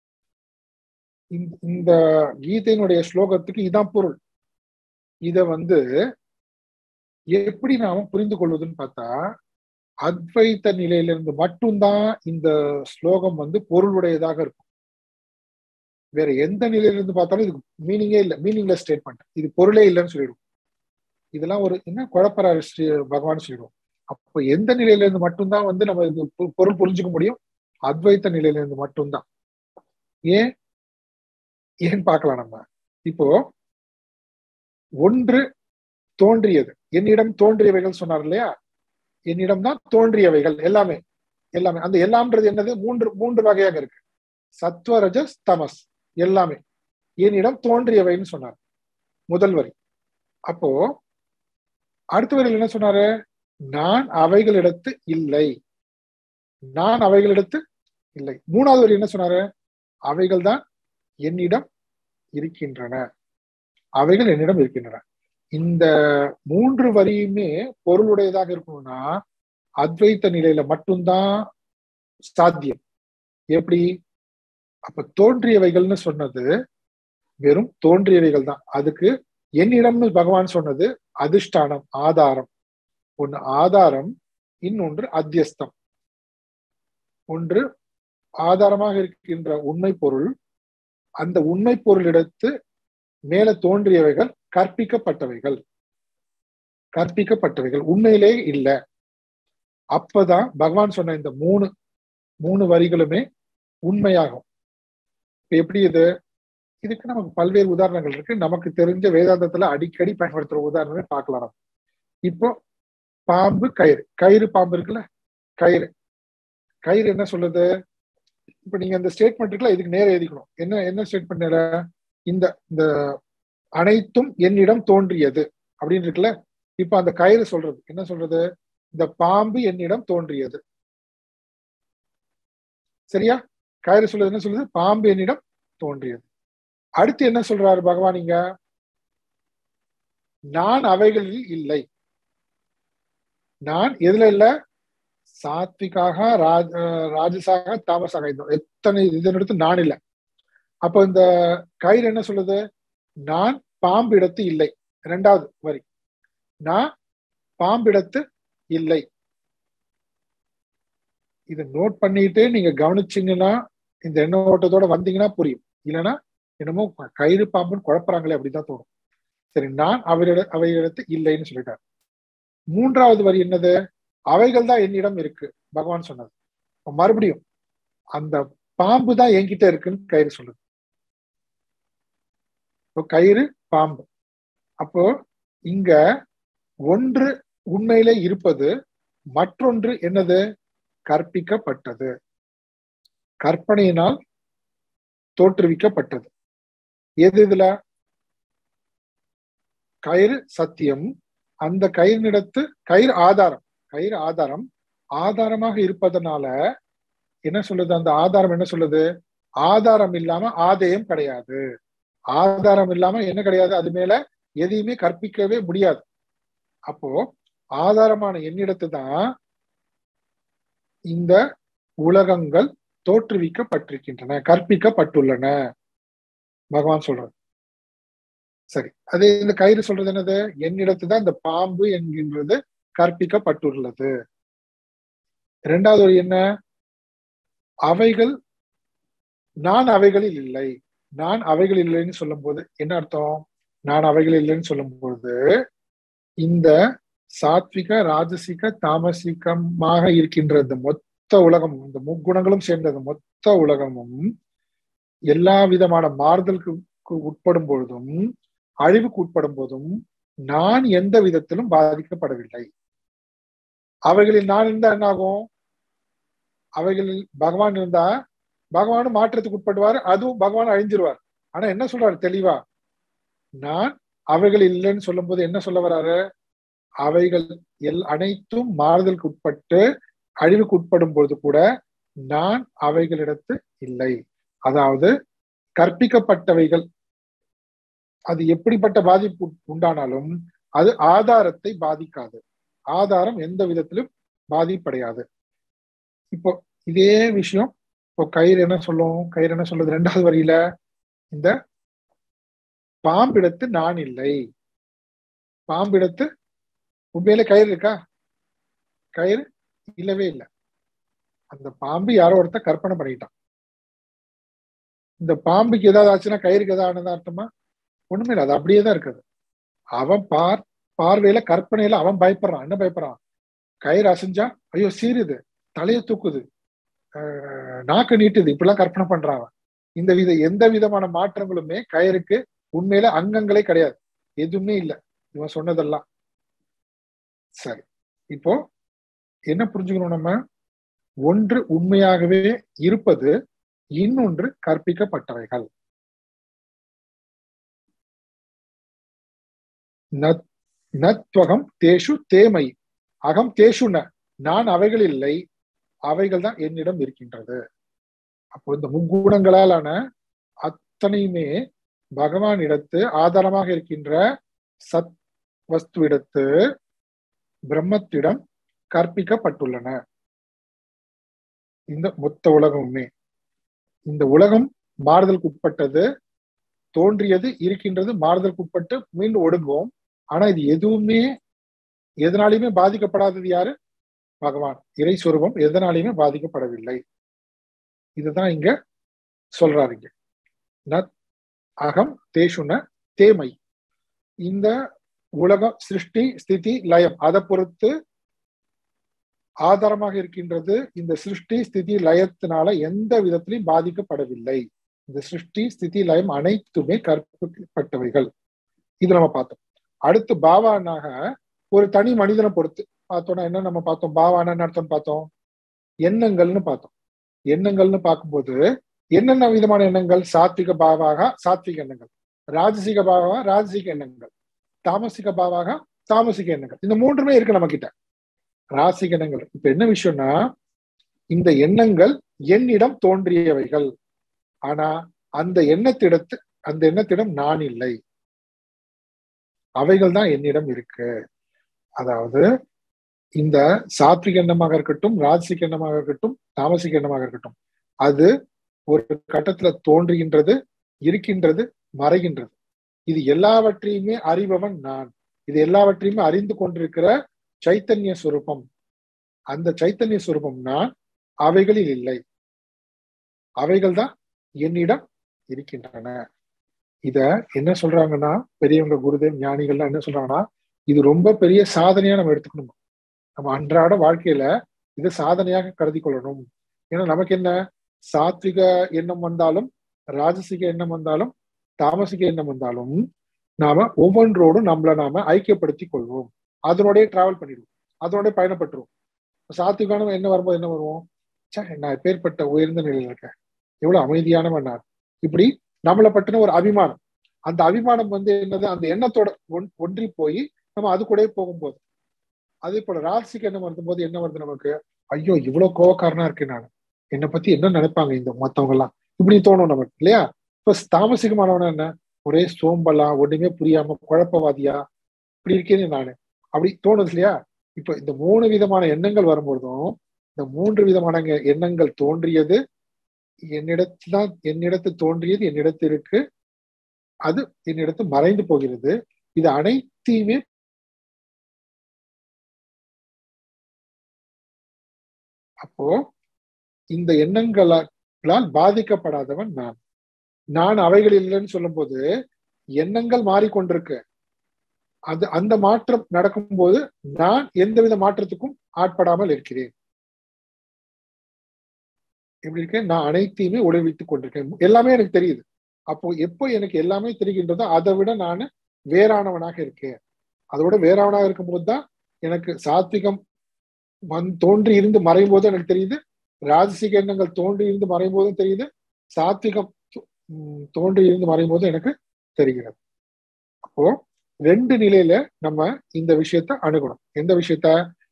இந்த கீதையினுடைய ஸ்லோகத்துக்கு இதான் பொருள் இத வந்து எப்படி நாம புரிந்து கொள்வதுன்னு பார்த்தா அத்வைத்த நிலையிலிருந்து மட்டும்தான் இந்த ஸ்லோகம் வந்து பொருளுடையதாக இருக்கும் வேற எந்த நிலையிலிருந்து பார்த்தாலும் இதுக்கு மீனிங்கே இல்லை மீனிங்லெஸ் ஸ்டேட்மெண்ட் இது பொருளே இல்லைன்னு சொல்லிடும் இதெல்லாம் ஒரு என்ன குழப்பறாரு ஸ்ரீ பகவான் சொல்லிடுவோம் அப்போ எந்த நிலையில இருந்து மட்டும்தான் வந்து நம்ம இது பொருள் புரிஞ்சுக்க முடியும் அத்வைத்த நிலையில இருந்து மட்டும்தான் ஏன் ஏன் பார்க்கலாம் நம்ம இப்போ ஒன்று தோன்றியது என்னிடம் தோன்றியவைகள் சொன்னார் இல்லையா என்னிடம் தான் தோன்றியவைகள் எல்லாமே எல்லாமே அந்த எல்லாம்ன்றது என்னது மூன்று மூன்று வகையாக இருக்கு சத்வரஜஸ் தமஸ் எல்லாமே என்னிடம் தோன்றியவைன்னு சொன்னார் முதல் வரி அப்போ அடுத்த வரியில் என்ன சொன்னாரு நான் அவைகளிடத்து இல்லை நான் அவைகளிடத்து இல்லை மூணாவது வரி என்ன சொன்னாரு அவைகள் தான் என்னிடம் இருக்கின்றன அவைகள் என்னிடம் இருக்கின்றன இந்த மூன்று வரியுமே பொருளுடையதாக இருக்கணும்னா அத்வைத்த நிலையில மட்டும்தான் சாத்தியம் எப்படி அப்ப தோன்றியவைகள்னு சொன்னது வெறும் தோன்றியவைகள் தான் அதுக்கு என்னிடம்னு பகவான் சொன்னது அதிஷ்டானம் ஆதாரம் ஒன்னு ஆதாரம் இன்னொன்று அத்தியஸ்தம் ஒன்று ஆதாரமாக இருக்கின்ற உண்மை பொருள் அந்த உண்மை பொருளிடத்து மேல தோன்றியவைகள் கற்பிக்கப்பட்டவைகள் கற்பிக்கப்பட்டவைகள் உண்மையிலே இல்லை அப்பதான் பகவான் சொன்ன இந்த மூணு மூணு வரிகளுமே உண்மையாகும் இப்ப எப்படி இது இதுக்கு நமக்கு பல்வேறு உதாரணங்கள் இருக்கு நமக்கு தெரிஞ்ச வேதாந்தத்துல அடிக்கடி பயன்படுத்துற உதாரணமே பார்க்கலாம் நம்ம இப்போ பாம்பு கயிறு கயிறு பாம்பு இருக்குல்ல கயிறு கயிறு என்ன சொல்லுது இப்ப நீங்க அந்த ஸ்டேட்மெண்ட் இருக்குல்ல இதுக்கு நேரம் எழுதிக்கணும் என்ன என்ன ஸ்டேட்மெண்ட் இந்த இந்த அனைத்தும் என்னிடம் தோன்றியது அப்படின்னு இருக்குல்ல இப்ப அந்த கயிறு சொல்றது என்ன சொல்றது இந்த பாம்பு என்னிடம் தோன்றியது சரியா கயிறு சொல்றது என்ன சொல்றது பாம்பு என்னிடம் தோன்றியது அடுத்து என்ன சொல்றாரு பகவான் இங்க நான் அவைகளில் இல்லை நான் எதுல இல்ல சாத்விகாக ராஜ ராஜசாக தாமசாக எத்தனை இதனடுத்து நான் இல்லை அப்போ இந்த கயிறு என்ன சொல்லுது நான் பாம்பிடத்து இல்லை இரண்டாவது வரி நான் பாம்பிடத்து இல்லை இதை நோட் பண்ணிட்டு நீங்க கவனிச்சீங்கன்னா இந்த எண்ண ஓட்டத்தோட வந்தீங்கன்னா புரியும் இல்லைன்னா என்னமோ கயிறு பாம்புன்னு குழப்பறாங்களே அப்படிதான் தோணும் சரி நான் அவரிட அவையிடத்து இல்லைன்னு சொல்லிட்டார் மூன்றாவது வரி என்னது அவைகள் தான் என்னிடம் இருக்கு பகவான் சொன்னது மறுபடியும் அந்த பாம்பு தான் என்கிட்ட இருக்குன்னு கயிறு சொல்லுது இப்போ கயிறு பாம்பு அப்போ இங்க ஒன்று உண்மையிலே இருப்பது மற்றொன்று என்னது கற்பிக்கப்பட்டது கற்பனையினால் தோற்றுவிக்கப்பட்டது எது இதுல கயிறு சத்தியம் அந்த கயிறினிடத்து கயிறு ஆதாரம் கயிறு ஆதாரம் ஆதாரமாக இருப்பதனால என்ன சொல்லுது அந்த ஆதாரம் என்ன சொல்லுது ஆதாரம் இல்லாம ஆதேயம் கிடையாது ஆதாரம் இல்லாம என்ன கிடையாது அது மேல எதையுமே கற்பிக்கவே முடியாது அப்போ ஆதாரமான என்னிடத்து தான் இந்த உலகங்கள் தோற்றுவிக்கப்பட்டிருக்கின்றன கற்பிக்கப்பட்டுள்ளன பகவான் சொல்றது சரி அதே இந்த கயிறு சொல்றது என்னது என்னிடத்து தான் இந்த பாம்பு என்கின்றது கற்பிக்கப்பட்டுள்ளது இரண்டாவது ஒரு என்ன அவைகள் நான் அவைகளில் இல்லை நான் அவைகள் இல்லைன்னு சொல்லும் போது என்ன அர்த்தம் நான் அவைகள் இல்லைன்னு சொல்லும் பொழுது இந்த சாத்விக ராஜசிக தாமசிகமாக இருக்கின்ற இந்த மொத்த உலகம் இந்த முக்குணங்களும் சேர்ந்த இந்த மொத்த உலகமும் எல்லா விதமான மாறுதலுக்கு உட்படும் பொழுதும் அழிவுக்கு உட்படும் போதும் நான் எந்த விதத்திலும் பாதிக்கப்படவில்லை அவைகளில் நான் இருந்தா என்ன ஆகும் அவைகளில் பகவான் இருந்தா பகவானும் மாற்றத்துக்கு உட்படுவார் அதுவும் பகவான் அழிஞ்சிருவார் ஆனா என்ன சொல்றாரு தெளிவா நான் அவைகள் இல்லைன்னு சொல்லும் போது என்ன சொல்ல வர்றாரு அவைகள் எல் அனைத்தும் மாறுதலுக்கு உட்பட்டு அழிவுக்கு உட்படும் பொழுது கூட நான் அவைகளிடத்து இல்லை அதாவது கற்பிக்கப்பட்டவைகள் அது எப்படிப்பட்ட பாதிப்பு உண்டானாலும் அது ஆதாரத்தை பாதிக்காது ஆதாரம் எந்த விதத்திலும் பாதிப்படையாது இப்போ இதே விஷயம் இப்போ கயிறு என்ன சொல்லும் கயிறு என்ன சொல்லுது ரெண்டாவது வரியில இந்த பாம்பிடத்து நான் இல்லை பாம்பிடத்து உண்மையில கயிறு இருக்கா கயிறு இல்லவே இல்லை அந்த பாம்பு யாரோ ஒருத்த கற்பனை பண்ணிட்டான் இந்த பாம்புக்கு ஏதாவது ஆச்சுன்னா கயிறுக்கு ஏதாவது ஆனதா அர்த்தமா ஒண்ணுமே இல்லை அது அப்படியே தான் இருக்குது அவன் பார் பார்வையில கற்பனையில அவன் பயப்படுறான் என்ன பயப்படுறான் கயிறு அசைஞ்சா ஐயோ சீருது தலையை தூக்குது நாக்கு நீட்டுது இப்படிலாம் கற்பனை பண்றான் அவன் இந்த வித எந்த விதமான மாற்றங்களுமே கயிறுக்கு உண்மையில அங்கங்களே கிடையாது எதுவுமே இல்லை இவன் சொன்னதெல்லாம் சரி இப்போ என்ன புரிஞ்சுக்கணும் நம்ம ஒன்று உண்மையாகவே இருப்பது இன்னொன்று கற்பிக்கப்பட்டவைகள் நத்வகம் தேஷு தேமை அகம் தேஷு ந நான் அவைகள் இல்லை அவைகள் தான் என்னிடம் இருக்கின்றது அப்போ இந்த முக்குணங்களாலான அத்தனையுமே பகவான் இடத்து ஆதாரமாக இருக்கின்ற சத் வஸ்துவிடத்து பிரம்மத்திடம் கற்பிக்கப்பட்டுள்ளன இந்த மொத்த உலகமுமே இந்த உலகம் மாறுதலுக்கு உட்பட்டது தோன்றியது இருக்கின்றது மாறுதலுக்கு உட்பட்டு மீண்டும் ஒடுங்கும் ஆனா இது எதுவுமே எதனாலையுமே பாதிக்கப்படாதது யாரு பகவான் இறை சுரூபம் எதனாலையுமே பாதிக்கப்படவில்லை இதுதான் இங்க சொல்றாரு இங்க ந அகம் தேஷுன தேமை இந்த உலகம் சிருஷ்டி ஸ்திதி லயம் அதை பொறுத்து ஆதாரமாக இருக்கின்றது இந்த சிருஷ்டி ஸ்திதி லயத்தினால எந்த விதத்திலையும் பாதிக்கப்படவில்லை இந்த சிருஷ்டி ஸ்திதி லயம் அனைத்துமே கற்பிக்கப்பட்டவைகள் இது நம்ம பார்த்தோம் அடுத்து பாவானாக ஒரு தனி மனிதனை பொறுத்து பார்த்தோம்னா என்ன நம்ம பார்த்தோம் பாவான அர்த்தம் பார்த்தோம் எண்ணங்கள்னு பார்த்தோம் எண்ணங்கள்னு பார்க்கும்போது என்னென்ன விதமான எண்ணங்கள் சாத்விக பாவாக சாத்விக எண்ணங்கள் ராஜசிக பாவாக ராஜசிக எண்ணங்கள் தாமசிக பாவாக தாமசிக எண்ணங்கள் இந்த மூன்றுமே இருக்கு நம்ம கிட்ட ராசிக எண்ணங்கள் இப்ப என்ன விஷயம்னா இந்த எண்ணங்கள் என்னிடம் தோன்றியவைகள் ஆனா அந்த எண்ணத்திடத்து அந்த எண்ணத்திடம் நான் இல்லை அவைகள் தான் என்னிடம் இருக்கு அதாவது இந்த சாத்விக எண்ணமாக இருக்கட்டும் ராஜசிக எண்ணமாக இருக்கட்டும் தாமசிக எண்ணமாக இருக்கட்டும் அது ஒரு கட்டத்துல தோன்றுகின்றது இருக்கின்றது மறைகின்றது இது எல்லாவற்றையுமே அறிபவன் நான் இது எல்லாவற்றையுமே அறிந்து கொண்டிருக்கிற சைத்தன்ய சுரூபம் அந்த சைத்தன்ய சுரூபம் நான் அவைகளில் இல்லை அவைகள் தான் என்னிடம் இருக்கின்றன இத என்ன சொல்றாங்கன்னா பெரியவங்க குருதேவ் ஞானிகள்லாம் என்ன சொல்றாங்கன்னா இது ரொம்ப பெரிய சாதனையா நம்ம எடுத்துக்கணும் நம்ம அன்றாட வாழ்க்கையில இதை சாதனையாக கருதி கொள்ளணும் ஏன்னா நமக்கு என்ன சாத்விக எண்ணம் வந்தாலும் ராஜசிக எண்ணம் வந்தாலும் தாமசிக எண்ணம் வந்தாலும் நாம ஒவ்வொன்றோடும் நம்மளை நாம ஐக்கியப்படுத்தி கொள்வோம் அதனோடய டிராவல் பண்ணிடுவோம் அதனோட பயணப்பட்டுருவோம் சாத்விகானம் என்ன வரும்போது என்ன வருவோம் நான் பேர்பட்ட உயர்ந்த நிலையில இருக்கேன் எவ்வளவு அமைதியானவன் நான் இப்படி நம்மளை பற்றின ஒரு அபிமானம் அந்த அபிமானம் வந்து என்னது அந்த எண்ணத்தோட ஒன் ஒன்றி போய் நம்ம அது கூட போகும்போது அதே போல ராசிக்கு என்ன வருதும் போது என்ன வருது நமக்கு ஐயோ இவ்வளவு கோவக்காரனா இருக்கேன் நான் என்னை பத்தி என்ன நினைப்பாங்க இந்த மத்தவங்க எல்லாம் இப்படி தோணும் நமக்கு இல்லையா இப்ப தாமசிகமானவன என்ன ஒரே சோம்பலா ஒண்ணுமே புரியாம குழப்பவாதியா இப்படி இருக்கேன்னு நானு அப்படி தோணுது இல்லையா இப்ப இந்த மூணு விதமான எண்ணங்கள் வரும்பொழுதும் இந்த மூன்று விதமான எண்ணங்கள் தோன்றியது என்னிடத்துதான் என்னிடத்து தோன்றியது என்னிடத்து இருக்கு அது என்னிடத்து மறைந்து போகிறது இது அனைத்தையுமே அப்போ இந்த எண்ணங்களால் பாதிக்கப்படாதவன் நான் நான் அவைகள் இல்லைன்னு சொல்லும் போது எண்ணங்கள் மாறிக்கொண்டிருக்கு அது அந்த மாற்றம் நடக்கும்போது நான் எந்தவித மாற்றத்துக்கும் ஆட்படாமல் இருக்கிறேன் எப்படி இருக்கேன் நான் அனைத்தையுமே உழைவித்துக் கொண்டிருக்கேன் எல்லாமே எனக்கு தெரியுது அப்போ எப்போ எனக்கு எல்லாமே தெரிகின்றதோ அதை விட நான் வேறானவனாக இருக்கேன் அதோட வேறானவனாக இருக்கும்போது தான் எனக்கு சாத்விகம் வந் தோன்றி இருந்து மறையும் போதும் எனக்கு தெரியுது ராஜசிக எண்ணங்கள் தோன்றி இருந்து மறையும் போதும் தெரியுது சாத்விகம் தோன்றி இருந்து மறையும் போதும் எனக்கு தெரிகிறது அப்போ ரெண்டு நிலையில நம்ம இந்த விஷயத்த அணுகணும் எந்த விஷயத்த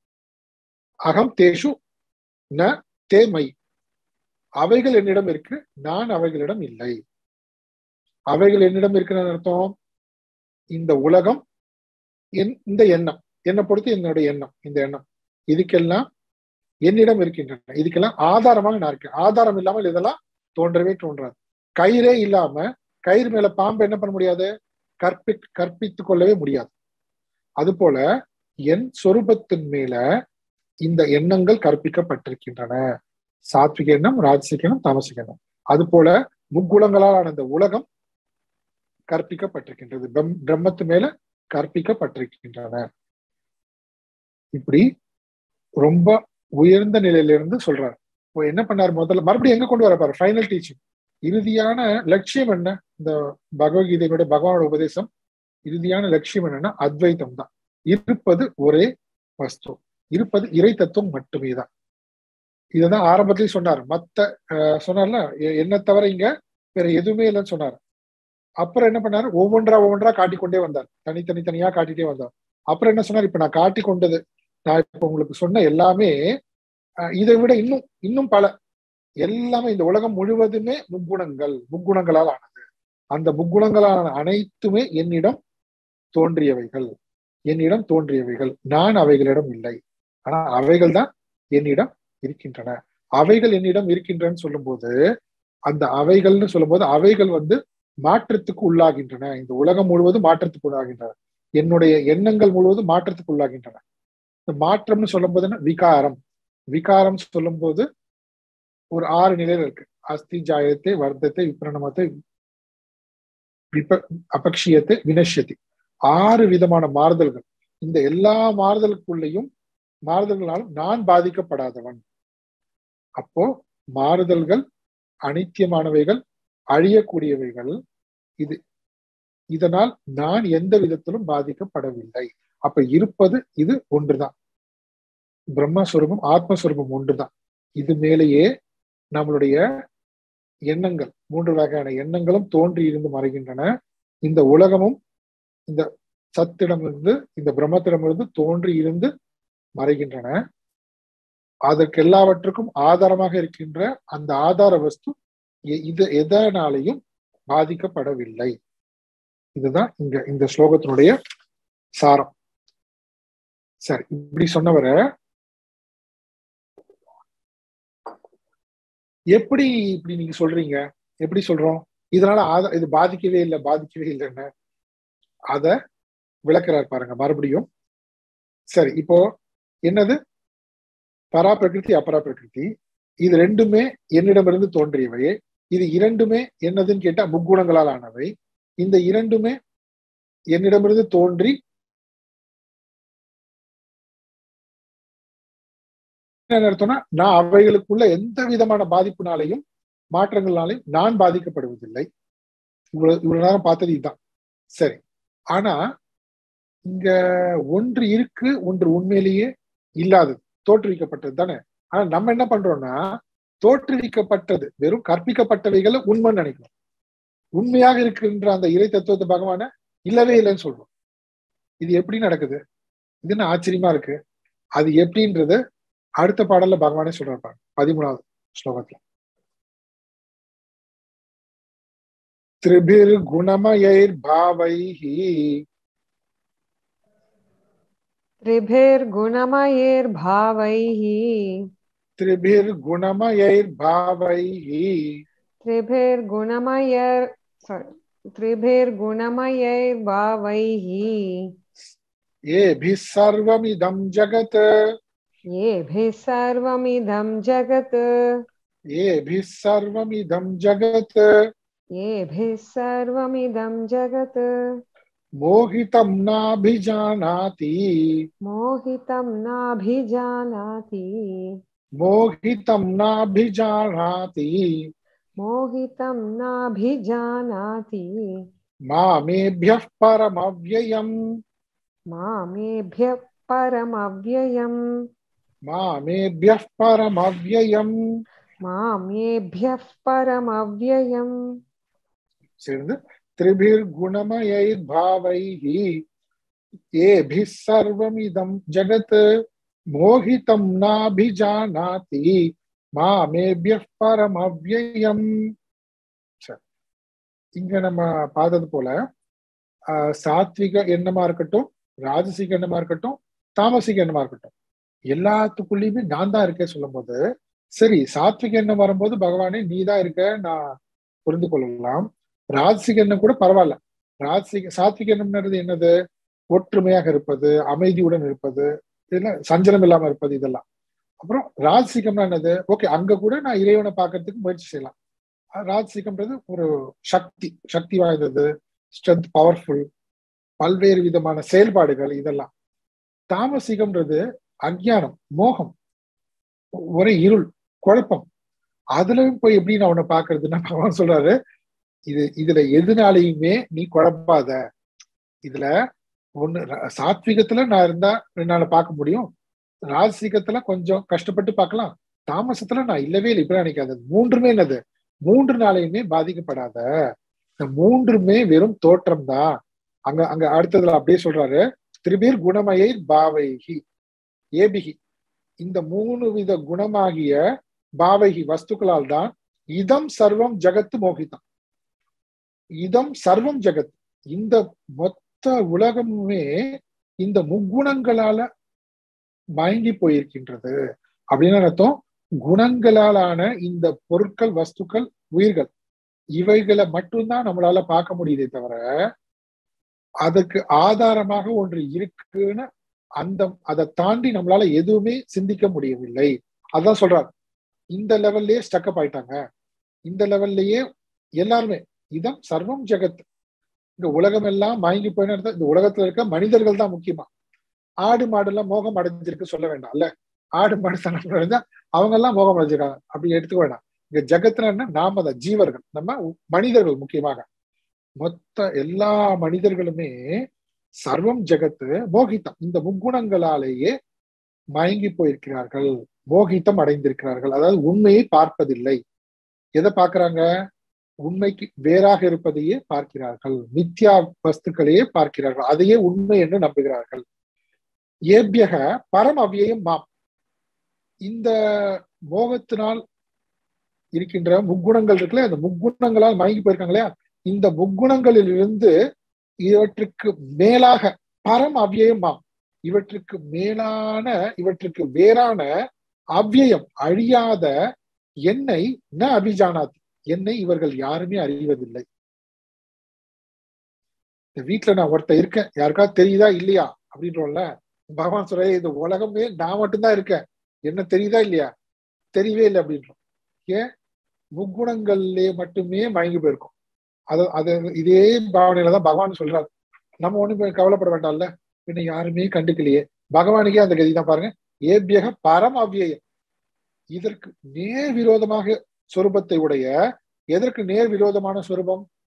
அகம் தேஷு ந தே மை அவைகள் என்னிடம் இருக்கு நான் அவைகளிடம் இல்லை அவைகள் என்னிடம் இருக்குன்னு அர்த்தம் இந்த உலகம் என் இந்த எண்ணம் என்னை பொறுத்து என்னுடைய எண்ணம் இந்த எண்ணம் இதுக்கெல்லாம் என்னிடம் இருக்கின்றன இதுக்கெல்லாம் ஆதாரமாக நான் இருக்கேன் ஆதாரம் இல்லாமல் இதெல்லாம் தோன்றவே தோன்றாது கயிறே இல்லாம கயிறு மேல பாம்பு என்ன பண்ண முடியாது கற்பி கற்பித்துக் கொள்ளவே முடியாது அது போல என் சொரூபத்தின் மேல இந்த எண்ணங்கள் கற்பிக்கப்பட்டிருக்கின்றன சாத்விக எண்ணம் ராஜசிக எண்ணம் தாமசிக எண்ணம் அது போல முக்குளங்களால் ஆன இந்த உலகம் கற்பிக்கப்பட்டிருக்கின்றது பிரம்மத்து மேல கற்பிக்கப்பட்டிருக்கின்றன இப்படி ரொம்ப உயர்ந்த நிலையிலிருந்து சொல்றாரு இப்போ என்ன பண்ணாரு முதல்ல மறுபடியும் எங்க கொண்டு வரப்பாரு ஃபைனல் டீச்சிங் இறுதியான லட்சியம் என்ன இந்த பகவத்கீதையோட பகவானோட உபதேசம் இறுதியான லட்சியம் என்னன்னா அத்வைத்தம் தான் இருப்பது ஒரே வஸ்து இருப்பது இறை தத்துவம் மட்டுமே தான் இதுதான் ஆரம்பத்திலேயே சொன்னார் மத்த சொன்னார்ல என்ன தவிர இங்க வேற எதுவுமே இல்லைன்னு சொன்னார் அப்புறம் என்ன பண்ணாரு ஒவ்வொன்றா ஒவ்வொன்றா காட்டிக்கொண்டே வந்தார் தனித்தனி தனியா காட்டிட்டே வந்தார் அப்புறம் என்ன சொன்னார் இப்ப நான் காட்டி கொண்டது நான் இப்ப உங்களுக்கு சொன்ன எல்லாமே இதை விட இன்னும் இன்னும் பல எல்லாமே இந்த உலகம் முழுவதுமே முக்குணங்கள் முக்குணங்களால் ஆனது அந்த முக்குணங்களான அனைத்துமே என்னிடம் தோன்றியவைகள் என்னிடம் தோன்றியவைகள் நான் அவைகளிடம் இல்லை ஆனா அவைகள் தான் என்னிடம் இருக்கின்றன அவைகள் என்னிடம் இருக்கின்றன சொல்லும்போது அந்த அவைகள்னு சொல்லும்போது அவைகள் வந்து மாற்றத்துக்கு உள்ளாகின்றன இந்த உலகம் முழுவதும் மாற்றத்துக்கு உள்ளாகின்றன என்னுடைய எண்ணங்கள் முழுவதும் மாற்றத்துக்கு உள்ளாகின்றன இந்த மாற்றம்னு சொல்லும் போது விகாரம் விகாரம் சொல்லும் போது ஒரு ஆறு நிலையில இருக்கு அஸ்தி ஜாயத்தை வர்த்தத்தை விப்ரணமத்தை விப அபக்ஷியத்தை வினஷ்யத்தை ஆறு விதமான மாறுதல்கள் இந்த எல்லா மாறுதலுக்குள்ளேயும் மாறுதல்களாலும் நான் பாதிக்கப்படாதவன் அப்போ மாறுதல்கள் அனித்தியமானவைகள் அழியக்கூடியவைகள் இது இதனால் நான் எந்த விதத்திலும் பாதிக்கப்படவில்லை அப்ப இருப்பது இது ஒன்றுதான் பிரம்மஸ்வரூபம் ஆத்மஸ்வரூபம் ஒன்றுதான் இது மேலேயே நம்மளுடைய எண்ணங்கள் மூன்று வகையான எண்ணங்களும் தோன்றி இருந்து மறைகின்றன இந்த உலகமும் இந்த சத்திடமிருந்து இந்த பிரம்மத்திடமிருந்து தோன்றி இருந்து மறைகின்றன அதற்கு எல்லாவற்றுக்கும் ஆதாரமாக இருக்கின்ற அந்த ஆதார வஸ்து இது எதனாலையும் பாதிக்கப்படவில்லை இதுதான் இங்க இந்த ஸ்லோகத்தினுடைய சாரம் சரி இப்படி சொன்னவரை எப்படி இப்படி நீங்க சொல்றீங்க எப்படி சொல்றோம் இதனால ஆத இது பாதிக்கவே இல்லை பாதிக்கவே இல்லைன்னு அத விளக்குறார் பாருங்க மறுபடியும் சரி இப்போ என்னது பரா பிரகிருதி அபரா பிரகிருதி இது ரெண்டுமே என்னிடமிருந்து தோன்றியவை இது இரண்டுமே என்னதுன்னு கேட்டா முக்குணங்களால் ஆனவை இந்த இரண்டுமே என்னிடமிருந்து தோன்றி என்ன அர்த்தம்னா நான் அவைகளுக்குள்ள எந்த விதமான பாதிப்புனாலையும் மாற்றங்கள்னாலையும் நான் பாதிக்கப்படுவதில்லை இவ்வளவு இவ்வளவு நேரம் பார்த்தது இதுதான் சரி ஆனா இங்க ஒன்று இருக்கு ஒன்று உண்மையிலேயே இல்லாதது தோற்றுவிக்கப்பட்டது தானே ஆனா நம்ம என்ன பண்றோம்னா தோற்றுவிக்கப்பட்டது வெறும் கற்பிக்கப்பட்டவைகளை உண்மைன்னு நினைக்கிறோம் உண்மையாக இருக்கின்ற அந்த இறை தத்துவத்தை பகவான இல்லவே இல்லைன்னு சொல்றோம் இது எப்படி நடக்குது இது என்ன ஆச்சரியமா இருக்கு அது எப்படின்றது அடுத்த பாடல்ல பகவானே சொல்றாரு பதிமூணாவது ஸ்லோகத்துல திரிபிர் குணமயைர் பாவைஹி त्रिभिर्गुणमयैर्भावैः திரிபிர் குணமயைர் பாவைஹி त्रिभिर्गुणमयैर् sorry त्रिभिर्गुणमयैर्भावैः ஏபிः சர்வமிதம் ஜகத் येभिः सर्वमिदं जगत् ஏபிः சர்வமிதம் ஜகத் येभिः सर्वमिदं जगत् மோகிதம் நாபிஜானாதி मोहितं नाभिजानाति மோகிதம் நாபிஜானாதி मोहितं नाभिजानाति மாமேபியः பரமவ்யயம் मामेभ्यः परमव्ययम् மாமேபியः பரமவ்யயம் मामेभ्यः परमव्ययम् சேர்ந்து திரிபிர் குணமயைர் பாவைஹி ஏபிः சர்வமிதம் ஜகத் மோகிதம் நாபிஜானாதி மாமேபியः பரமவ்யயம் சரி. இங்க நம்ம பார்த்தது போல ஆஹ், சாத்விக எண்ணமா இருக்கட்டும் ராஜசிக எண்ணமா இருக்கட்டும் தாமசிக எண்ணமா இருக்கட்டும் எல்லாத்துக்குள்ளயுமே நான் தான் இருக்கேன் சொல்லும் போது சரி சாத்விக எண்ணம் வரும்போது பகவானே நீ தான் இருக்க நான் புரிந்து கொள்ளலாம் ராஜசிக எண்ணம் கூட பரவாயில்ல ராஜசிக சாத்விக எண்ணம்ன்றது என்னது ஒற்றுமையாக இருப்பது அமைதியுடன் இருப்பது இதெல்லாம் சஞ்சலம் இல்லாம இருப்பது இதெல்லாம் அப்புறம் ராஜசிகம்னா என்னது ஓகே அங்க கூட நான் இறைவனை பார்க்கறதுக்கு முயற்சி செய்யலாம் அஹ் ராஜசிகம்ன்றது ஒரு சக்தி சக்தி வாய்ந்தது ஸ்ட்ரென்த் பவர்ஃபுல் பல்வேறு விதமான செயல்பாடுகள் இதெல்லாம் தாமசிகம்ன்றது அஞ்ஞானம் மோகம் ஒரே இருள் குழப்பம் அதுலயும் போய் எப்படி நான் உன்னை பாக்குறதுன்னா பகவான் சொல்றாரு இது இதுல எதுனாலையுமே நீ குழப்பாத இதுல ஒண்ணு ர- சாத்விகத்துல நான் இருந்தா என்னால பார்க்க முடியும் ராஜசிகத்துல கொஞ்சம் கஷ்டப்பட்டு பார்க்கலாம் தாமசத்துல நான் இல்லவே இல்லை இப்படி நினைக்காத மூன்றுமே என்னது மூன்று நாளையுமே பாதிக்கப்படாத இந்த மூன்றுமே வெறும் தோற்றம் தான் அங்க அங்க அடுத்ததுல அப்படியே சொல்றாரு திருபீர் குணமயை பாவைகி ஏபிகி இந்த மூணு வித குணமாகிய பாவைகி வஸ்துக்களால் தான் இதம் சர்வம் ஜகத்து மோகிதம் இதம் சர்வம் ஜகத் இந்த மொத்த உலகமுமே இந்த முக்குணங்களால மயங்கி போயிருக்கின்றது அப்படின்னு அர்த்தம் குணங்களாலான இந்த பொருட்கள் வஸ்துக்கள் உயிர்கள் இவைகளை மட்டும்தான் நம்மளால பார்க்க முடியுதே தவிர அதுக்கு ஆதாரமாக ஒன்று இருக்குன்னு அந்த அதை தாண்டி நம்மளால எதுவுமே சிந்திக்க முடியவில்லை அதான் சொல்றார் இந்த லெவல்லயே ஸ்டக்கப் ஆயிட்டாங்க இந்த லெவல்லயே எல்லாருமே இதம் சர்வம் ஜெகத் இந்த உலகம் எல்லாம் மயங்கி போயின்னு அர்த்தம் இந்த உலகத்துல இருக்க மனிதர்கள் தான் முக்கியமா ஆடு மாடு எல்லாம் மோகம் அடைஞ்சிருக்கு சொல்ல வேண்டாம் இல்ல ஆடு மாடு தனம் அடைஞ்சா அவங்க எல்லாம் மோகம் அடைஞ்சிருக்காங்க அப்படி எடுத்துக்க வேண்டாம் இங்க ஜெகத்துல என்ன நாம தான் ஜீவர்கள் நம்ம உ- மனிதர்கள் முக்கியமாக மொத்த எல்லா மனிதர்களுமே சர்வம் ஜெகத்து மோகித்தம் இந்த முக்குணங்களாலேயே மயங்கி போயிருக்கிறார்கள் மோகித்தம் அடைந்திருக்கிறார்கள் அதாவது உண்மையை பார்ப்பதில்லை எதை பார்க்கறாங்க உண்மைக்கு வேறாக இருப்பதையே பார்க்கிறார்கள் மித்யா வஸ்துக்களையே பார்க்கிறார்கள் அதையே உண்மை என்று நம்புகிறார்கள் ஏபியக பரம் அவ்வியம் மாம் இந்த மோகத்தினால் இருக்கின்ற முக்குணங்கள் இருக்குல்ல அந்த முக்குணங்களால் மயங்கி போயிருக்காங்க இல்லையா இந்த முக்குணங்களிலிருந்து இவற்றுக்கு மேலாக பரம் அவ்வியம் மாம் இவற்றுக்கு மேலான இவற்றுக்கு வேறான அவ்வியம் அழியாத என்னை ந அபிஜானாத் என்னை இவர்கள் யாருமே அறிவதில்லை இந்த வீட்டுல நான் ஒருத்தன் இருக்கேன் யாருக்காவது தெரியுதா இல்லையா அப்படின்றோம்ல பகவான் சொல்ற இந்த உலகமே நான் மட்டும்தான் இருக்கேன் என்ன தெரியுதா இல்லையா தெரியவே இல்லை அப்படின்றோம் ஏன் முக்குணங்கள்லே மட்டுமே மயங்கி போயிருக்கோம் அது அது இதே பாவனையில தான் பகவான் சொல்றாரு நம்ம ஒண்ணும் கவலைப்பட வேண்டாம்ல பின்ன யாருமே கண்டுக்கலையே பகவானுக்கே அந்த கதி தான் பாருங்க ஏபியக பரம் அவ்வியம் இதற்கு நேர் விரோதமாக சொரூபத்தை உடைய எதற்கு நேர் விரோதமான சொரூபம்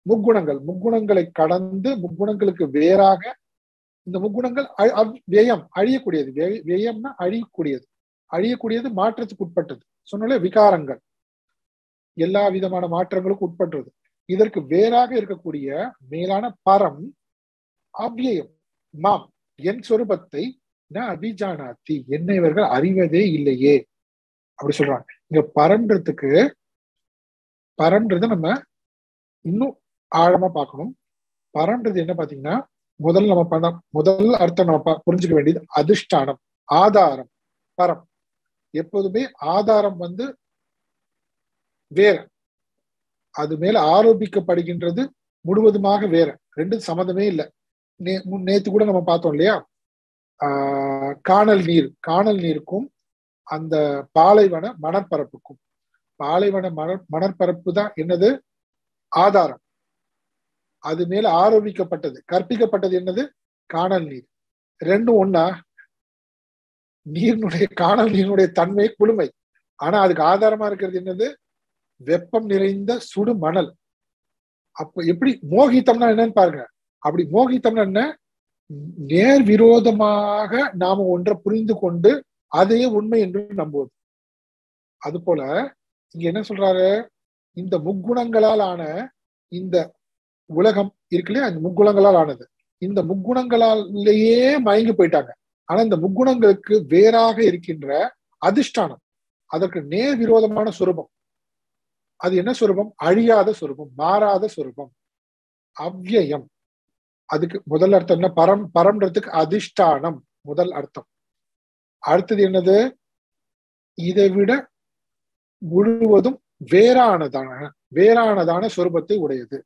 முக்குணங்கள் முக்குணங்களை கடந்து முக்குணங்களுக்கு வேறாக இந்த முக்குணங்கள் அ- அவ்- வியம் அழியக்கூடியது விய- வியம்னா அழியக்கூடியது அழியக்கூடியது மாற்றத்துக்கு உட்பட்டது சொன்னாலே விகாரங்கள் எல்லா விதமான மாற்றங்களுக்கும் உட்பட்டது இதற்கு வேறாக இருக்கக்கூடிய மேலான பரம் அவ்வியம் மாம் என் சொரூபத்தை ந அபிஜானாத்தி என்னை இவர்கள் அறிவதே இல்லையே அப்படி சொல்றாங்க இங்க பரம்ன்றதுக்கு பரம்ன்றத நம்ம இன்னும் ஆழமா பார்க்கணும் பரம்ன்றது என்ன பாத்தீங்கன்னா முதல்ல நம்ம பண்ண முதல் அர்த்தம் நம்ம ப- புரிஞ்சுக்க வேண்டியது அதிஷ்டானம் ஆதாரம் பரம் எப்போதுமே ஆதாரம் வந்து வேற அது மேல ஆரோபிக்கப்படுகின்றது முழுவதுமாக வேற ரெண்டு சம்மந்தமே இல்லை நே முன் நேத்து கூட நம்ம பார்த்தோம் இல்லையா ஆஹ் காணல் நீர் காணல் நீருக்கும் அந்த பாலைவன மணற்பரப்புக்கும் பாலைவன மண மணற்பரப்பு தான் என்னது ஆதாரம் அது மேல ஆரோபிக்கப்பட்டது கற்பிக்கப்பட்டது என்னது காணல் நீர் ரெண்டும் ஒண்ணா நீரினுடைய காணல் நீரினுடைய தன்மை குளுமை ஆனா அதுக்கு ஆதாரமா இருக்கிறது என்னது வெப்பம் நிறைந்த சுடு மணல் அப்ப எப்படி மோகித்தம்னா என்னன்னு பாருங்க அப்படி மோகித்தம்னா என்ன நேர் விரோதமாக நாம ஒன்றை புரிந்து கொண்டு அதையே உண்மை என்று நம்புவது அது போல இங்க என்ன சொல்றாரு இந்த முக்குணங்களால் ஆன இந்த உலகம் இருக்கு இல்லையா இந்த முக்குணங்களால் ஆனது இந்த முக்குணங்களாலேயே மயங்கி போயிட்டாங்க ஆனா இந்த முக்குணங்களுக்கு வேறாக இருக்கின்ற அதிஷ்டானம் அதற்கு நேர் விரோதமான சுரூபம் அது என்ன சுரூபம் அழியாத சுரூபம் மாறாத சுரூபம் அவ்யயம் அதுக்கு முதல் அர்த்தம் என்ன பரம் பரம்ன்றதுக்கு அதிஷ்டானம் முதல் அர்த்தம் அடுத்தது என்னது இதை விட முழுவதும் வேறானதான வேறானதான சொரூபத்தை உடையது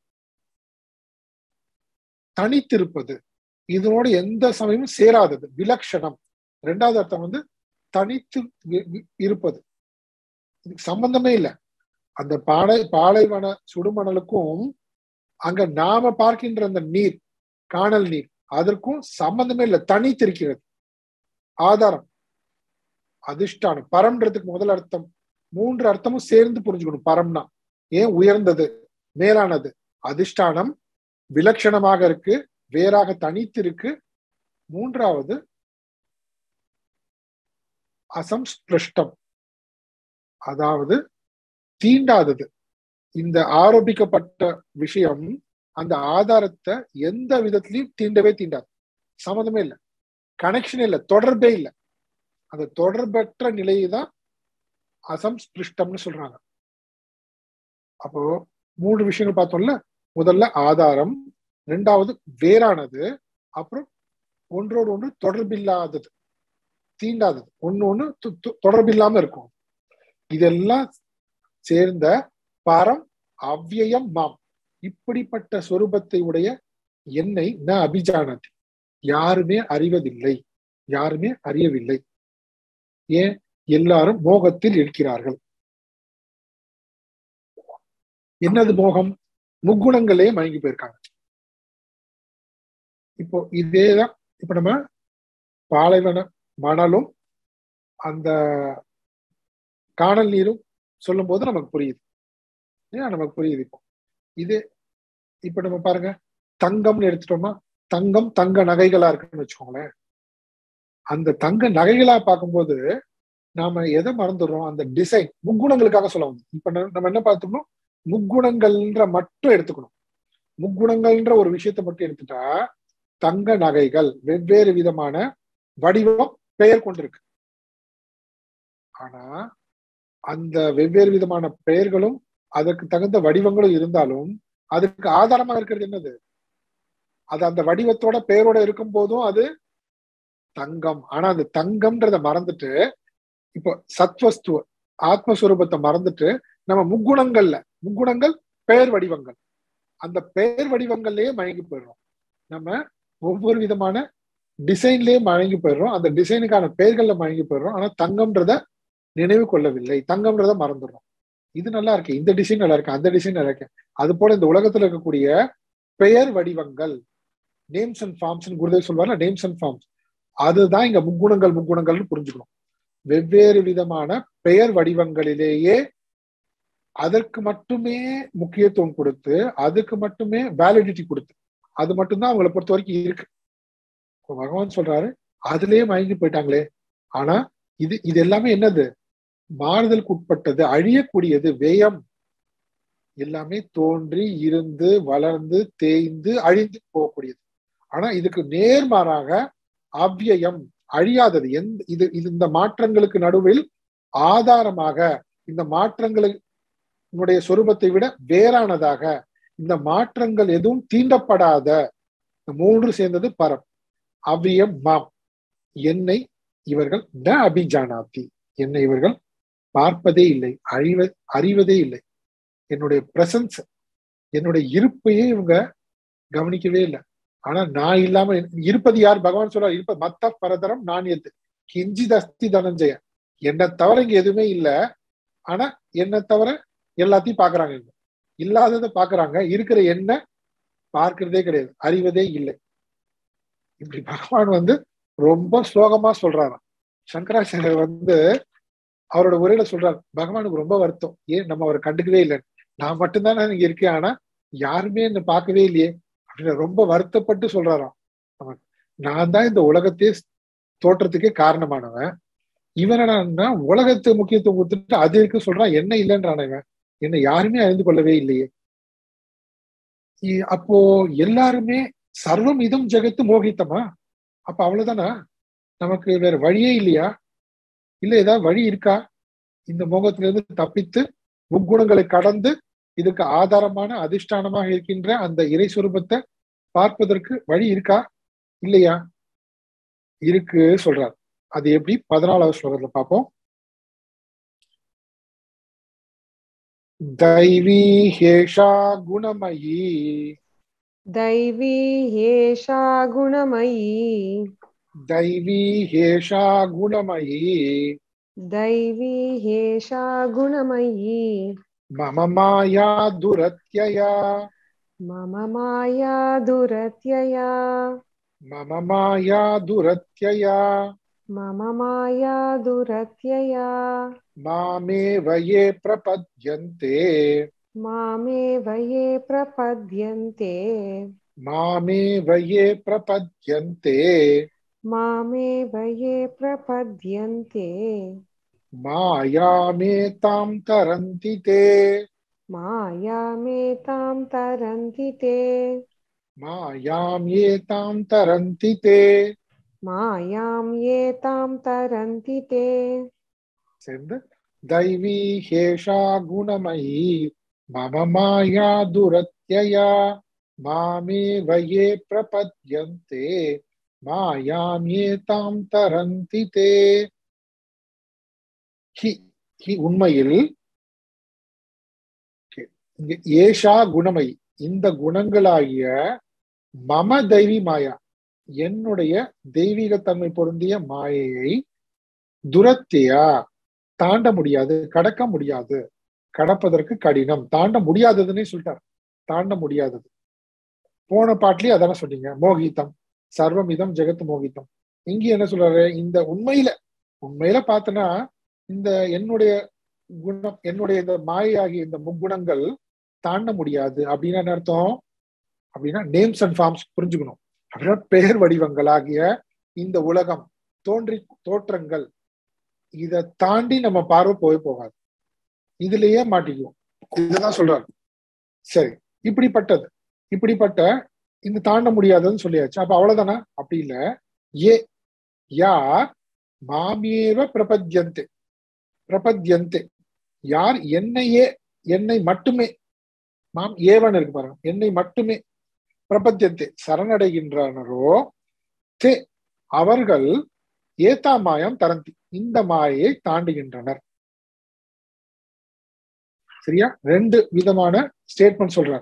தனித்திருப்பது இதனோட எந்த சமயமும் சேராதது விலக்ஷணம் ரெண்டாவது அர்த்தம் வந்து தனித்து வி- வி- இருப்பது இதுக்கு சம்பந்தமே இல்லை அந்த பாலை பாலைவன சுடுமணலுக்கும் அங்க நாம பார்க்கின்ற அந்த நீர் காணல் நீர் அதற்கும் சம்பந்தமே இல்லை தனித்திருக்கிறது ஆதாரம் அதிஷ்டானம் பரம்ன்றதுக்கு முதல் அர்த்தம் மூன்று அர்த்தமும் சேர்ந்து புரிஞ்சுக்கணும் பரம்னா ஏன் உயர்ந்தது மேலானது அதிஷ்டானம் விலட்சணமாக இருக்கு வேறாக தனித்து இருக்கு மூன்றாவது அசம்ஸ்பிருஷ்டம் அதாவது தீண்டாதது இந்த ஆரோபிக்கப்பட்ட விஷயம் அந்த ஆதாரத்தை எந்த விதத்திலையும் தீண்டவே தீண்டாது சம்மந்தமே இல்லை கனெக்ஷன் இல்லை தொடர்பே இல்லை அந்த தொடர்பற்ற நிலையை தான் அசம்ஸ்பிருஷ்டம்னு சொல்றாங்க அப்போ மூணு விஷயங்கள் பார்த்தோம்ல முதல்ல ஆதாரம் ரெண்டாவது வேறானது அப்புறம் ஒன்றோடு ஒன்று தொடர்பில்லாதது தீண்டாதது ஒண்ணு ஒண்ணு து- து- தொடர்பில்லாம இருக்கும் இதெல்லாம் சேர்ந்த பரம் அவ்யயம் மாம் இப்படிப்பட்ட சொரூபத்தை உடைய என்னை ந அபிஜானதி யாருமே அறிவதில்லை யாருமே அறியவில்லை ஏன் எல்லாரும் மோகத்தில் இருக்கிறார்கள் என்னது மோகம் முக்குணங்களே மயங்கி போயிருக்காங்க இப்போ இதேதான் இப்ப நம்ம பாலைவன மணலும் அந்த காணல் நீரும் சொல்லும் போது நமக்கு புரியுது ஏன் நமக்கு புரியுது இப்போ இது இப்ப நம்ம பாருங்க தங்கம்னு எடுத்துட்டோமா தங்கம் தங்க நகைகளா இருக்குன்னு வச்சுக்கோங்களேன் அந்த தங்க நகைகளா பார்க்கும்போது நாம எதை மறந்துடுறோம் அந்த டிசைன் முக்குணங்களுக்காக சொல்ல வந்து இப்ப நம்ம நம்ம என்ன பார்த்தோம்னா முக்குணங்கள்ன்ற மட்டும் எடுத்துக்கணும் முக்குணங்கள்ன்ற ஒரு விஷயத்தை மட்டும் எடுத்துட்டா தங்க நகைகள் வெவ்வேறு விதமான வடிவம் பெயர் கொண்டிருக்கு ஆனா அந்த வெவ்வேறு விதமான பெயர்களும் அதற்கு தகுந்த வடிவங்களும் இருந்தாலும் அதுக்கு ஆதாரமா இருக்கிறது என்னது அது அந்த வடிவத்தோட பெயரோட இருக்கும் போதும் அது தங்கம் ஆனா அந்த தங்கம்ன்றத மறந்துட்டு இப்போ சத்வஸ்து ஆத்மஸ்வரூபத்தை மறந்துட்டு நம்ம முக்குணங்கள்ல முக்குணங்கள் பெயர் வடிவங்கள் அந்த பெயர் வடிவங்கள்லயே மயங்கி போயிடுறோம் நம்ம ஒவ்வொரு விதமான டிசைன்லயே மயங்கி போயிடுறோம் அந்த டிசைனுக்கான பெயர்கள்ல மயங்கி போயிடுறோம் ஆனா தங்கம்ன்றத நினைவு கொள்ளவில்லை தங்கம்ன்றத மறந்துடுறோம் இது நல்லா இருக்கு இந்த டிசைன் நல்லா இருக்கு அந்த டிசைன் நல்லா இருக்கு அது போல இந்த உலகத்துல இருக்கக்கூடிய பெயர் வடிவங்கள் நேம்ஸ் அண்ட் ஃபார்ம்ஸ் குருதேவ் சொல்வார்ல நேம்ஸ் அண்ட் ஃபார்ம்ஸ் அதுதான் இங்க முக்குணங்கள் முக்குணங்கள்னு புரிஞ்சுக்கணும் வெவ்வேறு விதமான பெயர் வடிவங்களிலேயே அதற்கு மட்டுமே முக்கியத்துவம் கொடுத்து அதுக்கு மட்டுமே வேலிடிட்டி கொடுத்து அது மட்டும்தான் அவங்களை பொறுத்த வரைக்கும் இருக்கு இப்ப பகவான் சொல்றாரு அதுலயே மயங்கி போயிட்டாங்களே ஆனா இது இது எல்லாமே என்னது மாறுதலுக்கு உட்பட்டது அழியக்கூடியது வேயம் எல்லாமே தோன்றி இருந்து வளர்ந்து தேய்ந்து அழிந்து போகக்கூடியது ஆனா இதுக்கு நேர்மாறாக அவ்யயம் அழியாதது எந்த இது இது இந்த மாற்றங்களுக்கு நடுவில் ஆதாரமாக இந்த மாற்றங்களுடைய சொரூபத்தை விட வேறானதாக இந்த மாற்றங்கள் எதுவும் தீண்டப்படாத இந்த மூன்று சேர்ந்தது பரம் அவ்வியம் மாம் என்னை இவர்கள் ந அபிஜானாத்தி என்னை இவர்கள் பார்ப்பதே இல்லை அழிவ அறிவதே இல்லை என்னுடைய பிரசன்ஸ் என்னுடைய இருப்பையே இவங்க கவனிக்கவே இல்லை ஆனா நான் இல்லாம இருப்பது யார் பகவான் சொல்றார் இருப்ப மத்த பரதரம் நான் எது கிஞ்சித் அஸ்தி தனஞ்சய என்னை தவிர இங்க எதுவுமே இல்லை ஆனா என்னை தவிர எல்லாத்தையும் பாக்குறாங்க இங்க இல்லாததை பாக்குறாங்க இருக்கிற என்ன பார்க்கிறதே கிடையாது அறிவதே இல்லை இப்படி பகவான் வந்து ரொம்ப ஸ்லோகமா சொல்றாராம் சங்கராச்சாரியர் வந்து அவரோட உரையில சொல்றாரு பகவானுக்கு ரொம்ப வருத்தம் ஏன் நம்ம அவரை கண்டுக்கவே இல்லை நான் மட்டும்தானே இங்க இருக்கேன் ஆனா யாருமே என்ன பார்க்கவே இல்லையே அப்படின்னு ரொம்ப வருத்தப்பட்டு சொல்றாராம் அவன் நான் தான் இந்த உலகத்தையே தோற்றத்துக்கே காரணமானவன் இவன் என்னன்னா உலகத்தை முக்கியத்துவம் கொடுத்துட்டு அது இருக்கு சொல்றான் என்ன இல்லைன்றான இவன் என்னை யாருமே அறிந்து கொள்ளவே இல்லையே இ- அப்போ எல்லாருமே சர்வம் இதம் ஜெகத்து மோகித்தமா அப்ப அவ்வளவுதானா நமக்கு வேற வழியே இல்லையா இல்ல ஏதாவது வழி இருக்கா இந்த மோகத்திலிருந்து தப்பித்து முக்குணங்களை கடந்து இதுக்கு ஆதாரமான அதிஷ்டானமாக இருக்கின்ற அந்த இறை சுரூபத்தை பார்ப்பதற்கு வழி இருக்கா இல்லையா இருக்கு சொல்றார் அது எப்படி பதினாலாவது ஸ்லோகத்துல பார்ப்போம் தைவி ஹேஷா குணமயி दैवी ह्येषा गुणमयी தைவி ஹேஷா குணமயி दैवी ह्येषा गुणमयी மம மாயா துரத்யயா मम माया दुरत्यया மம மாயா துரத்யயா मम माया दुरत्यया மாமேவ ये பிரபத்யந்தே मामेव ये प्रपद्यन्ते மாமேவ ये பிரபத்யந்தே मामेव ये प्रपद्यन्ते மாயாமேதாம் தரந்தி தே मायामेतां तरन्ति ते மாயாம் ஏதாம் தரந்தி தே मायां ये तां तरन्ति ते சேர்ந்து தைவி ஹேஷா குணமயி மம மாயா துரத்யயா மாமே வயே பிரபத்யந்தே மாயாம் ஏதாம் தரந்தி தே ஹி ஹி உண்மையில் Okay. இங்க ஏஷா குணமயி இந்த குணங்களாகிய மம தெய்வி மாயா என்னுடைய தெய்வீகத்தன்மை பொருந்திய மாயையை துரத்தியா தாண்ட முடியாது கடக்க முடியாது கடப்பதற்கு கடினம் தாண்ட முடியாததுன்னே சொல்லிட்டார் தாண்ட முடியாதது போன பாட்டிலேயே அதானே சொன்னீங்க மோகிதம் சர்வமிதம் ஜெகத் மோகிதம் இங்க என்ன சொல்றாரு இந்த உண்மையில உண்மையில பார்த்தனா இந்த என்னுடைய குணம் என்னுடைய இந்த மாயாகிய இந்த முக்குணங்கள் தாண்ட முடியாது அப்படின்னா என்ன அர்த்தம் அப்படின்னா நேம்ஸ் அண்ட் ஃபார்ம்ஸ் புரிஞ்சுக்கணும் அப்படின்னா பெயர் வடிவங்களாகிய இந்த உலகம் தோன்றி தோற்றங்கள் இத தாண்டி நம்ம பார்வை போய் போகாது இதுலயே மாட்டிக்குவோம் இதுதான் சொல்றாரு சரி இப்படிப்பட்டது இப்படிப்பட்ட இந்த தாண்ட முடியாதுன்னு சொல்லியாச்சு அப்ப அவ்வளவுதானா அப்படி இல்ல ஏ யார் மாமியேவ பிரபத்யந்தே பிரபத்யந்தே யார் என்னையே என்னை மட்டுமே மாம் ஏவன் இருக்கு பாருங்க என்னை மட்டுமே பிரபத்தியத்தை சரணடைகின்றனரோ தே அவர்கள் ஏதா மாயம் தரந்தி இந்த மாயை தாண்டுகின்றனர் சரியா ரெண்டு விதமான ஸ்டேட்மெண்ட் சொல்றாங்க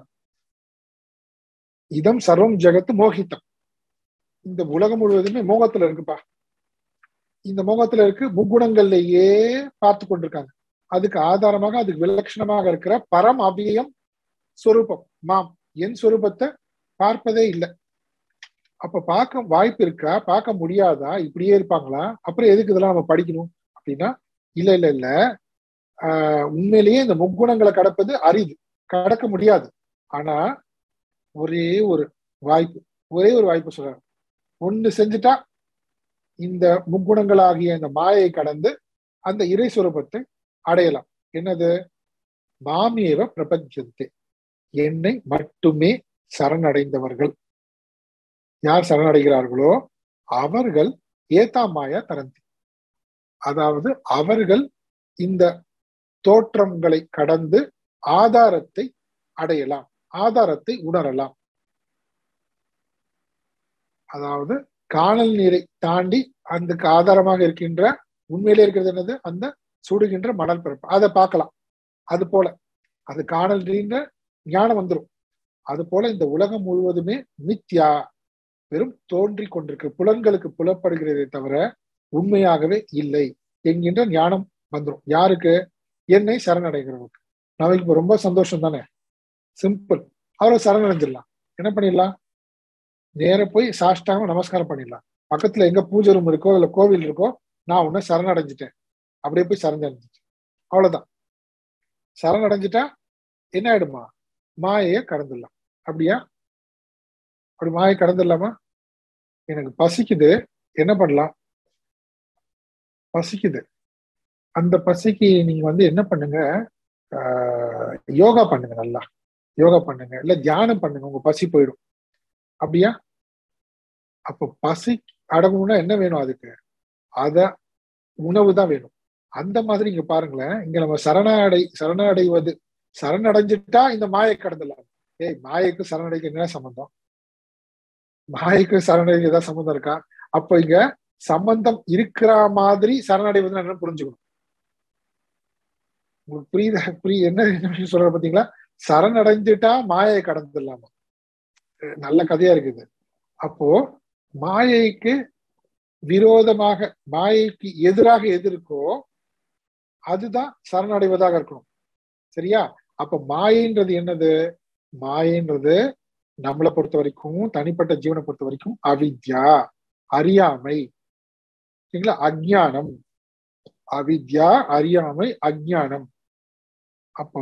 இதம் சர்வம் ஜெகத்து மோகித்தம் இந்த உலகம் முழுவதுமே மோகத்துல இருக்குப்பா இந்த மோகத்துல இருக்கு முக்குணங்கள்லயே பார்த்து கொண்டிருக்காங்க அதுக்கு ஆதாரமாக அதுக்கு விலட்சணமாக இருக்கிற பரம் அவ்வியம் சொரூபம் மாம் என் சொரூபத்தை பார்ப்பதே இல்லை அப்ப பார்க்க வாய்ப்பு இருக்கா பார்க்க முடியாதா இப்படியே இருப்பாங்களா அப்புறம் எதுக்கு இதெல்லாம் நம்ம படிக்கணும் அப்படின்னா இல்ல இல்ல இல்ல ஆஹ் உண்மையிலேயே இந்த முக்குணங்களை கடப்பது அரிது கடக்க முடியாது ஆனா ஒரே ஒரு வாய்ப்பு ஒரே ஒரு வாய்ப்பு சொல்றாரு ஒண்ணு செஞ்சுட்டா இந்த முக்குணங்களாகிய இந்த மாயை கடந்து அந்த இறை சுரூபத்தை அடையலாம் என்னது மாமியவ பிரபஞ்சத்தை என்னை மட்டுமே சரணடைந்தவர்கள் யார் சரணடைகிறார்களோ அவர்கள் ஏதாமாயா தரந்தி அதாவது அவர்கள் இந்த தோற்றங்களை கடந்து ஆதாரத்தை அடையலாம் ஆதாரத்தை உணரலாம் அதாவது காணல் நீரை தாண்டி அதுக்கு ஆதாரமாக இருக்கின்ற உண்மையிலே இருக்கிறது என்னது அந்த சுடுகின்ற மணல் பிறப்பு அதை பார்க்கலாம் அது போல அது காணல் நீர்ன்ற ஞானம் வந்துடும் அது போல இந்த உலகம் முழுவதுமே மித்யா வெறும் தோன்றி கொண்டிருக்கு புலன்களுக்கு புலப்படுகிறதே தவிர உண்மையாகவே இல்லை என்கின்ற ஞானம் வந்துடும் யாருக்கு என்னை சரணடைகிறவருக்கு நமக்கு இப்ப ரொம்ப சந்தோஷம் தானே சிம்பிள் அவரை சரணடைஞ்சிடலாம் என்ன பண்ணிடலாம் நேர போய் சாஷ்டாம நமஸ்காரம் பண்ணிடலாம் பக்கத்துல எங்க பூஜை ரூம் இருக்கோ இல்ல கோவில் இருக்கோ நான் உன்னை சரணடைஞ்சிட்டேன் அப்படியே போய் சரணடைஞ்சிட்டேன் அவ்வளவுதான் சரணடைஞ்சிட்டா என்ன ஆயிடுமா மாயைய கடந்துடலாம் அப்படியா அப்படி மாயை கடந்துடலாமா எனக்கு பசிக்குது என்ன பண்ணலாம் பசிக்குது அந்த பசிக்கு நீங்க வந்து என்ன பண்ணுங்க ஆஹ் யோகா பண்ணுங்க நல்லா யோகா பண்ணுங்க இல்ல தியானம் பண்ணுங்க உங்க பசி போயிடும் அப்படியா அப்ப பசி அடங்கணும்னா என்ன வேணும் அதுக்கு அத உணவு தான் வேணும் அந்த மாதிரி இங்க பாருங்களேன் இங்க நம்ம சரணடை சரணடைவது சரணடைஞ்சிட்டா இந்த மாயை கடந்துடலாம் ஏய் மாயைக்கு சரணடைக்கு என்ன சம்பந்தம் மாயைக்கு சரணடைக்கு ஏதாவது சம்பந்தம் இருக்கா அப்ப இங்க சம்பந்தம் இருக்கிற மாதிரி சரணடைவது என்ன புரிஞ்சுக்கணும் உங்களுக்கு புரியுதா புரிய என்ன என்ன சொல்ற பாத்தீங்களா சரணடைஞ்சிட்டா மாயை கடந்துடலாமா நல்ல கதையா இருக்குது அப்போ மாயைக்கு விரோதமாக மாயைக்கு எதிராக எது இருக்கோ அதுதான் சரணடைவதாக இருக்கணும் சரியா அப்ப மாயைன்றது என்னது மாயைன்றது நம்மளை பொறுத்த வரைக்கும் தனிப்பட்ட ஜீவனை பொறுத்த வரைக்கும் அவித்யா அறியாமை சரிங்களா அஜ்ஞானம் அவித்யா அறியாமை அஜ்ஞானம் அப்போ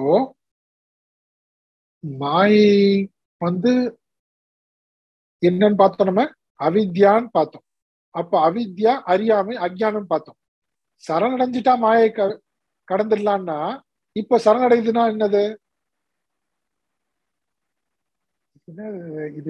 மாயை வந்து என்னன்னு பார்த்தோம் நம்ம அவித்யான்னு பார்த்தோம் அப்ப அவித்யா அறியாமை அஜ்ஞானம் பார்த்தோம் சரணடைஞ்சிட்டா மாயை க கடந்துடலான்னா இப்ப சரணடைதுன்னா என்னது என்ன இது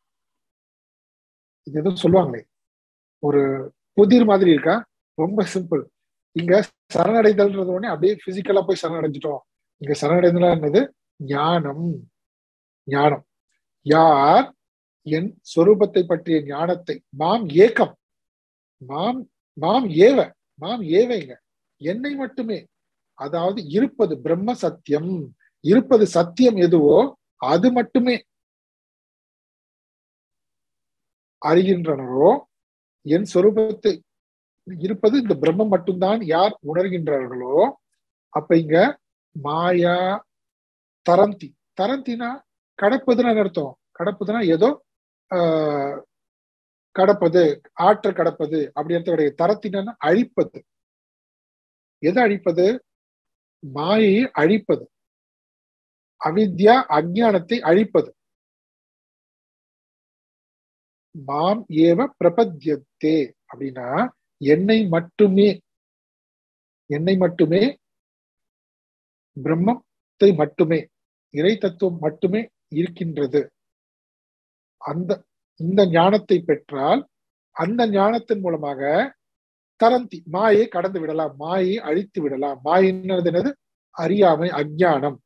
இது எதுவும் சொல்லுவாங்களே ஒரு புதிர் மாதிரி இருக்கா ரொம்ப சிம்பிள் இங்க சரணடைதல்ன்றது உடனே அப்படியே பிசிக்கலா போய் சரணடைஞ்சிட்டோம் இங்க சரணடைதல் என்னது ஞானம் ஞானம் யார் என் சொரூபத்தை பற்றிய ஞானத்தை மாம் ஏக்கம் மாம் மாம் ஏவ மாம் ஏவைங்க என்னை மட்டுமே அதாவது இருப்பது பிரம்ம சத்தியம் இருப்பது சத்தியம் எதுவோ அது மட்டுமே அறிகின்றனரோ என் சொரூபத்தை இருப்பது இந்த பிரம்மம் மட்டும்தான் யார் உணர்கின்றார்களோ அப்ப இங்க மாயா தரந்தி தரந்தினா கடப்பதுன்னு அர்த்தம் கடப்பதுன்னா ஏதோ ஆஹ் கடப்பது ஆற்ற கடப்பது அப்படி அர்த்தம் கிடையாது தரத்தினா அழிப்பது எதை அழிப்பது மாயை அழிப்பது அவித்யா அஜானத்தை அழிப்பது மாம் ஏவ பிரபத்தியத்தே அப்படின்னா என்னை மட்டுமே என்னை மட்டுமே பிரம்மத்தை மட்டுமே இறை தத்துவம் மட்டுமே இருக்கின்றது அந்த இந்த ஞானத்தை பெற்றால் அந்த ஞானத்தின் மூலமாக தரந்தி மாயை கடந்து விடலாம் மாயை அழித்து விடலாம் மாயினது என்னது அறியாமை அஜானம்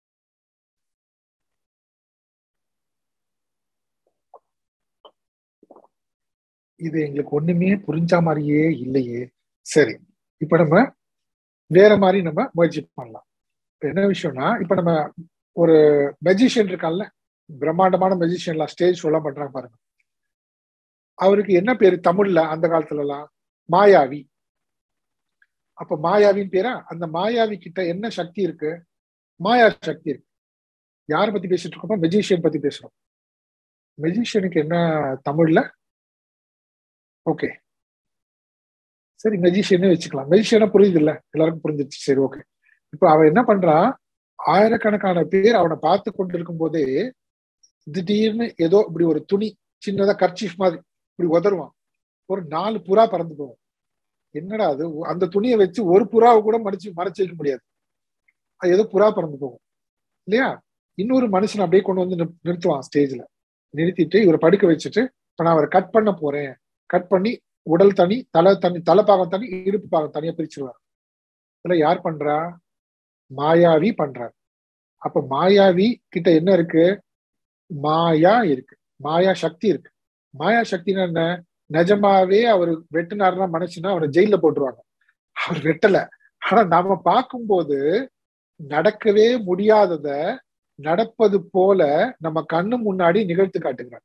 இது எங்களுக்கு ஒண்ணுமே புரிஞ்ச மாதிரியே இல்லையே சரி இப்ப நம்ம வேற மாதிரி நம்ம முயற்சி பண்ணலாம் என்ன விஷயம்னா இப்ப நம்ம ஒரு மெஜிஷியன் இருக்கான்ல பிரம்மாண்டமான மெஜிஷியன்லாம் ஸ்டேஜ் ஷோலாம் பண்றாங்க பாருங்க அவருக்கு என்ன பேரு தமிழ்ல அந்த காலத்துல எல்லாம் மாயாவி அப்ப மாயாவின் பேரா அந்த மாயாவி கிட்ட என்ன சக்தி இருக்கு மாயா சக்தி இருக்கு யார பத்தி பேசிட்டு இருக்கோம் மெஜிஷியன் பத்தி பேசுறோம் மெஜிஷியனுக்கு என்ன தமிழ்ல ஓகே சரி மெஜிஷியனே வச்சுக்கலாம் மெஜிஷியனா புரியுது இல்ல எல்லாருக்கும் புரிஞ்சிருச்சு சரி ஓகே இப்ப அவன் என்ன பண்றான் ஆயிரக்கணக்கான பேர் அவனை பார்த்து கொண்டிருக்கும் போதே திடீர்னு ஏதோ இப்படி ஒரு துணி சின்னதா கர்ச்சீஃப் மாதிரி இப்படி உதருவான் ஒரு நாலு புறா பறந்து போகும் என்னடா அது அந்த துணியை வச்சு ஒரு புறாவை கூட மடிச்சு மறைச்சு வைக்க முடியாது அது ஏதோ புறா பறந்து போகும் இல்லையா இன்னொரு மனுஷன் அப்படியே கொண்டு வந்து நிறு- நிறுத்துவான் ஸ்டேஜ்ல நிறுத்திட்டு இவரை படுக்க வச்சுட்டு இப்ப நான் அவரை கட் பண்ண போறேன் கட் பண்ணி உடல் தனி தலை தனி தலை பாகம் தனி இடுப்பு பாகம் தனியா பிரிச்சிருவார் இதுல யார் பண்றா மாயாவி பண்றார் அப்ப மாயாவி கிட்ட என்ன இருக்கு மாயா இருக்கு மாயா சக்தி இருக்கு மாயா சக்தின்னா என்ன நிஜமாவே அவர் வெட்டினாருன்னா மனுஷனா அவரை ஜெயில போட்டுருவாங்க அவர் வெட்டல ஆனா நாம பார்க்கும்போது நடக்கவே முடியாதத நடப்பது போல நம்ம கண்ணு முன்னாடி நிகழ்த்து காட்டுகிறார்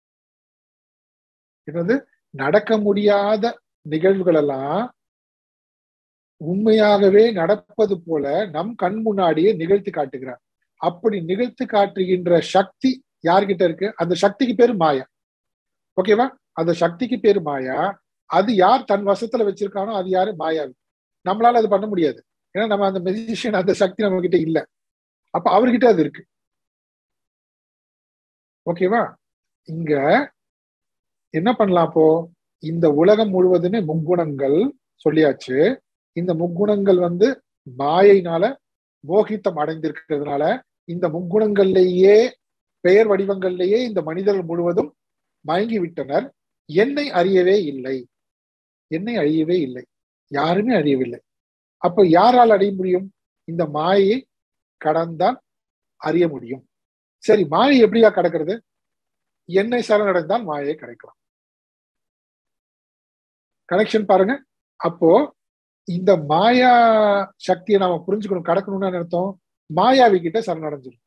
என்னது நடக்க முடியாத நிகழ்வுகள் எல்லாம் உண்மையாகவே நடப்பது போல நம் கண் முன்னாடியே நிகழ்த்தி காட்டுகிறார் அப்படி நிகழ்த்து காட்டுகின்ற சக்தி யார்கிட்ட இருக்கு அந்த சக்திக்கு பேரு மாயா ஓகேவா அந்த சக்திக்கு பேரு மாயா அது யார் தன் வசத்துல வச்சிருக்கானோ அது யாரு மாயாவி நம்மளால அது பண்ண முடியாது ஏன்னா நம்ம அந்த மெஜிஷியன் அந்த சக்தி நம்ம கிட்ட இல்ல அப்ப அவர்கிட்ட அது இருக்கு ஓகேவா இங்க என்ன பண்ணலாம் அப்போ இந்த உலகம் முழுவதுமே முக்குணங்கள் சொல்லியாச்சு இந்த முக்குணங்கள் வந்து மாயைனால மோகித்தம் அடைந்திருக்கிறதுனால இந்த முக்குணங்கள்லேயே பெயர் வடிவங்கள்லேயே இந்த மனிதர்கள் முழுவதும் மயங்கி விட்டனர் என்னை அறியவே இல்லை என்னை அறியவே இல்லை யாருமே அறியவில்லை அப்ப யாரால் அறிய முடியும் இந்த மாயை கடந்தால் அறிய முடியும் சரி மாயை எப்படியா கடக்கிறது என்னை சரணடைந்தால் மாயை கிடைக்கலாம் கனெக்ஷன் பாருங்க அப்போ இந்த மாயா சக்தியை நாம புரிஞ்சுக்கணும் கடக்கணும்னு என்ன அர்த்தம் மாயாவி கிட்ட சரணடைஞ்சிடும்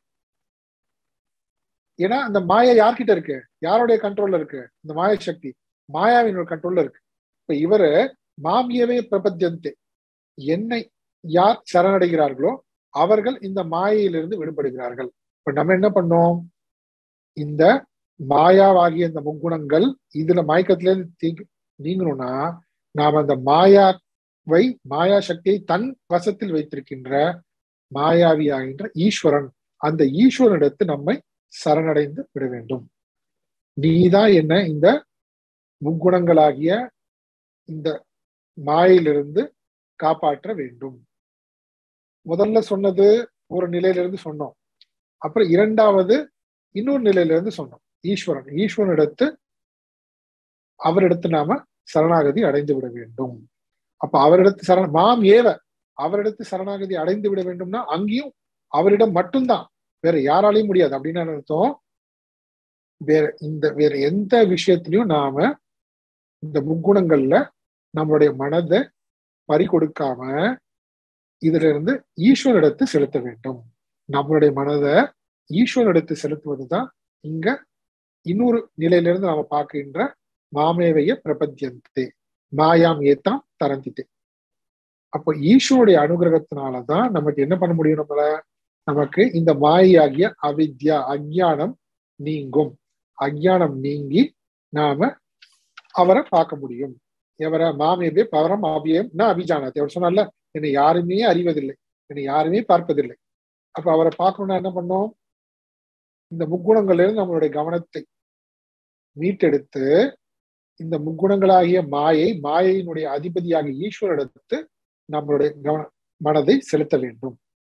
ஏன்னா அந்த மாயா யார்கிட்ட இருக்கு யாருடைய கண்ட்ரோல்ல இருக்கு இந்த மாய சக்தி மாயாவினோட கண்ட்ரோல்ல இருக்கு இப்ப இவரு மாமியவே பிரபத்தியந்தே என்னை யார் சரணடைகிறார்களோ அவர்கள் இந்த மாயையிலிருந்து விடுபடுகிறார்கள் இப்ப நம்ம என்ன பண்ணோம் இந்த மாயாவாகிய இந்த முக்குணங்கள் இதுல மயக்கத்துல இருந்து தீ- நீங்கணும்னா நாம அந்த மாயாவை மாயா சக்தியை தன் வசத்தில் வைத்திருக்கின்ற மாயாவி ஆகின்ற ஈஸ்வரன் அந்த ஈஸ்வரனிடத்து நம்மை சரணடைந்து விட வேண்டும் நீதான் என்ன இந்த முக்குணங்களாகிய இந்த மாயிலிருந்து காப்பாற்ற வேண்டும் முதல்ல சொன்னது ஒரு நிலையிலிருந்து சொன்னோம் அப்புறம் இரண்டாவது இன்னொரு நிலையிலிருந்து சொன்னோம் ஈஸ்வரன் ஈஸ்வரனிடத்து அவரிடத்து நாம சரணாகதி அடைந்து விட வேண்டும் அப்ப அவரிடத்து சரண மாம் ஏவ அவரிடத்து சரணாகதி அடைந்து விட வேண்டும்னா அங்கேயும் அவரிடம் மட்டும்தான் வேற யாராலையும் முடியாது அப்படின்னு என்ன அர்த்தம் வேற இந்த வேற எந்த விஷயத்திலையும் நாம இந்த முக்குணங்கள்ல நம்மளுடைய மனதை பறி கொடுக்காம இதுல இருந்து ஈஸ்வரிடத்து செலுத்த வேண்டும் நம்மளுடைய மனதை ஈஸ்வரிடத்து செலுத்துவதுதான் இங்க இன்னொரு நிலையிலிருந்து நாம பார்க்கின்ற மாமேவைய பிரபத்தியந்தே மாயாம் ஏத்தாம் தரந்தித்தே அப்போ ஈஸ்வருடைய அனுகிரகத்தினாலதான் நமக்கு என்ன பண்ண முடியும் நம்மள நமக்கு இந்த மாயாகிய அவித்யா அஜ்ஞானம் நீங்கும் அஜ்ஞானம் நீங்கி நாம அவரை பார்க்க முடியும் எவர மாமேபே பவரம் ஆபியம் நான் அபிஜானத்தை அவர் சொன்னார்ல என்னை யாருமே அறிவதில்லை என்னை யாருமே பார்ப்பதில்லை அப்ப அவரை பார்க்கணும்னா என்ன பண்ணோம் இந்த முக்குணங்கள்ல இருந்து நம்மளுடைய கவனத்தை மீட்டெடுத்து இந்த முக்குணங்களாகிய மாயை மாயையினுடைய அதிபதியாகிய ஈஸ்வரிடத்து நம்மளுடைய கவன மனதை செலுத்த வேண்டும்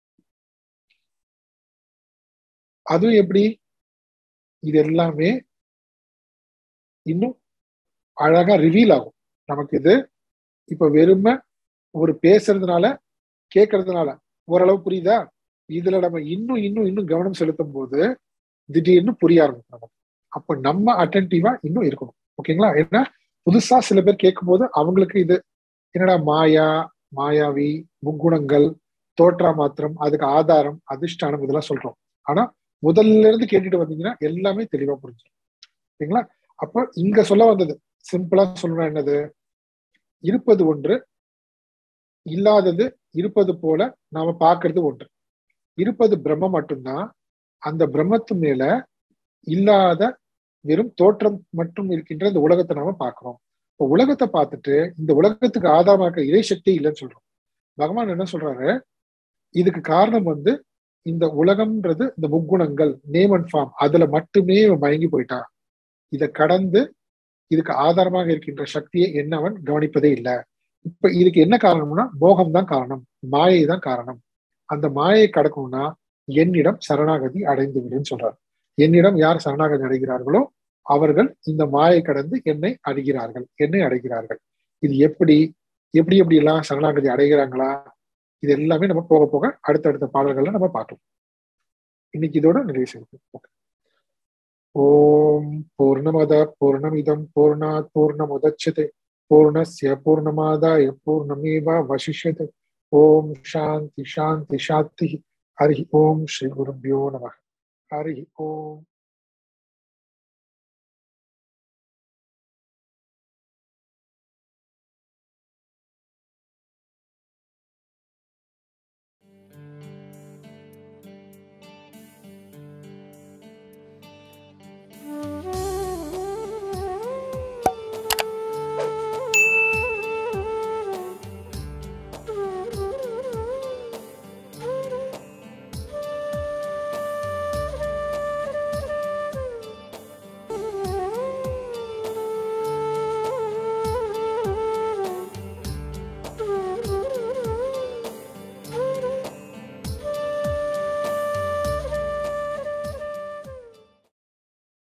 அதுவும் எப்படி இது எல்லாமே இன்னும் அழகா ரிவீல் ஆகும் நமக்கு இது இப்ப வெறும ஒரு பேசுறதுனால கேட்கறதுனால ஓரளவு புரியுதா இதுல நம்ம இன்னும் இன்னும் இன்னும் கவனம் செலுத்தும் போது திடீர்னு புரிய ஆரம்பிக்கும் நமக்கு அப்ப நம்ம அட்டன்டிவா இன்னும் இருக்கணும் ஓகேங்களா ஏன்னா புதுசா சில பேர் கேட்கும் போது அவங்களுக்கு இது என்னடா மாயா மாயாவி முக்குணங்கள் தோற்றா மாத்திரம் அதுக்கு ஆதாரம் அதிஷ்டானம் இதெல்லாம் சொல்றோம் ஆனா முதல்ல இருந்து கேட்டுட்டு வந்தீங்கன்னா எல்லாமே தெளிவா புரிஞ்சிடும் ஓகேங்களா அப்ப இங்க சொல்ல வந்தது சிம்பிளா சொல்லணும் என்னது இருப்பது ஒன்று இல்லாதது இருப்பது போல நாம பார்க்கிறது ஒன்று இருப்பது பிரம்மம் மட்டும்தான் அந்த பிரம்மத்து மேல இல்லாத வெறும் தோற்றம் மட்டும் இருக்கின்ற இந்த உலகத்தை நாம பார்க்கிறோம் இப்போ உலகத்தை பார்த்துட்டு இந்த உலகத்துக்கு ஆதாரமா இருக்க இறை சக்தி இல்லைன்னு சொல்றோம் பகவான் என்ன சொல்றாரு இதுக்கு காரணம் வந்து இந்த உலகம்ன்றது இந்த முக்குணங்கள் நேம் அண்ட் ஃபார்ம் அதுல மட்டுமே இவன் மயங்கி போயிட்டான் இதை கடந்து இதுக்கு ஆதாரமாக இருக்கின்ற சக்தியை என்ன அவன் கவனிப்பதே இல்லை இப்ப இதுக்கு என்ன காரணம்னா மோகம் தான் காரணம் மாயை தான் காரணம் அந்த மாயை கடக்கணும்னா என்னிடம் சரணாகதி அடைந்து விடுன்னு சொல்றார் என்னிடம் யார் சரணாகதி அடைகிறார்களோ அவர்கள் இந்த மாயை கடந்து என்னை அடைகிறார்கள் என்னை அடைகிறார்கள் இது எப்படி எப்படி எப்படி எல்லாம் சரணாகதி அடைகிறாங்களா இது எல்லாமே நம்ம போக போக அடுத்தடுத்த பாடல்கள்ல நம்ம பார்த்தோம் இன்னைக்கு இதோட நிறைவு செய்வோம் ஓம் பூர்ணமத பூர்ணமிதம் பூர்ணாத் பூர்ணமுதட்சதே பூர்ணஸ்ய பூர்ணமாதாய பூர்ணமேவ வசிஷ்யதே ஓம் சாந்தி சாந்தி சாந்தி ஹரி ஓம் ஸ்ரீ குருபியோ நம ஹரி ஓம்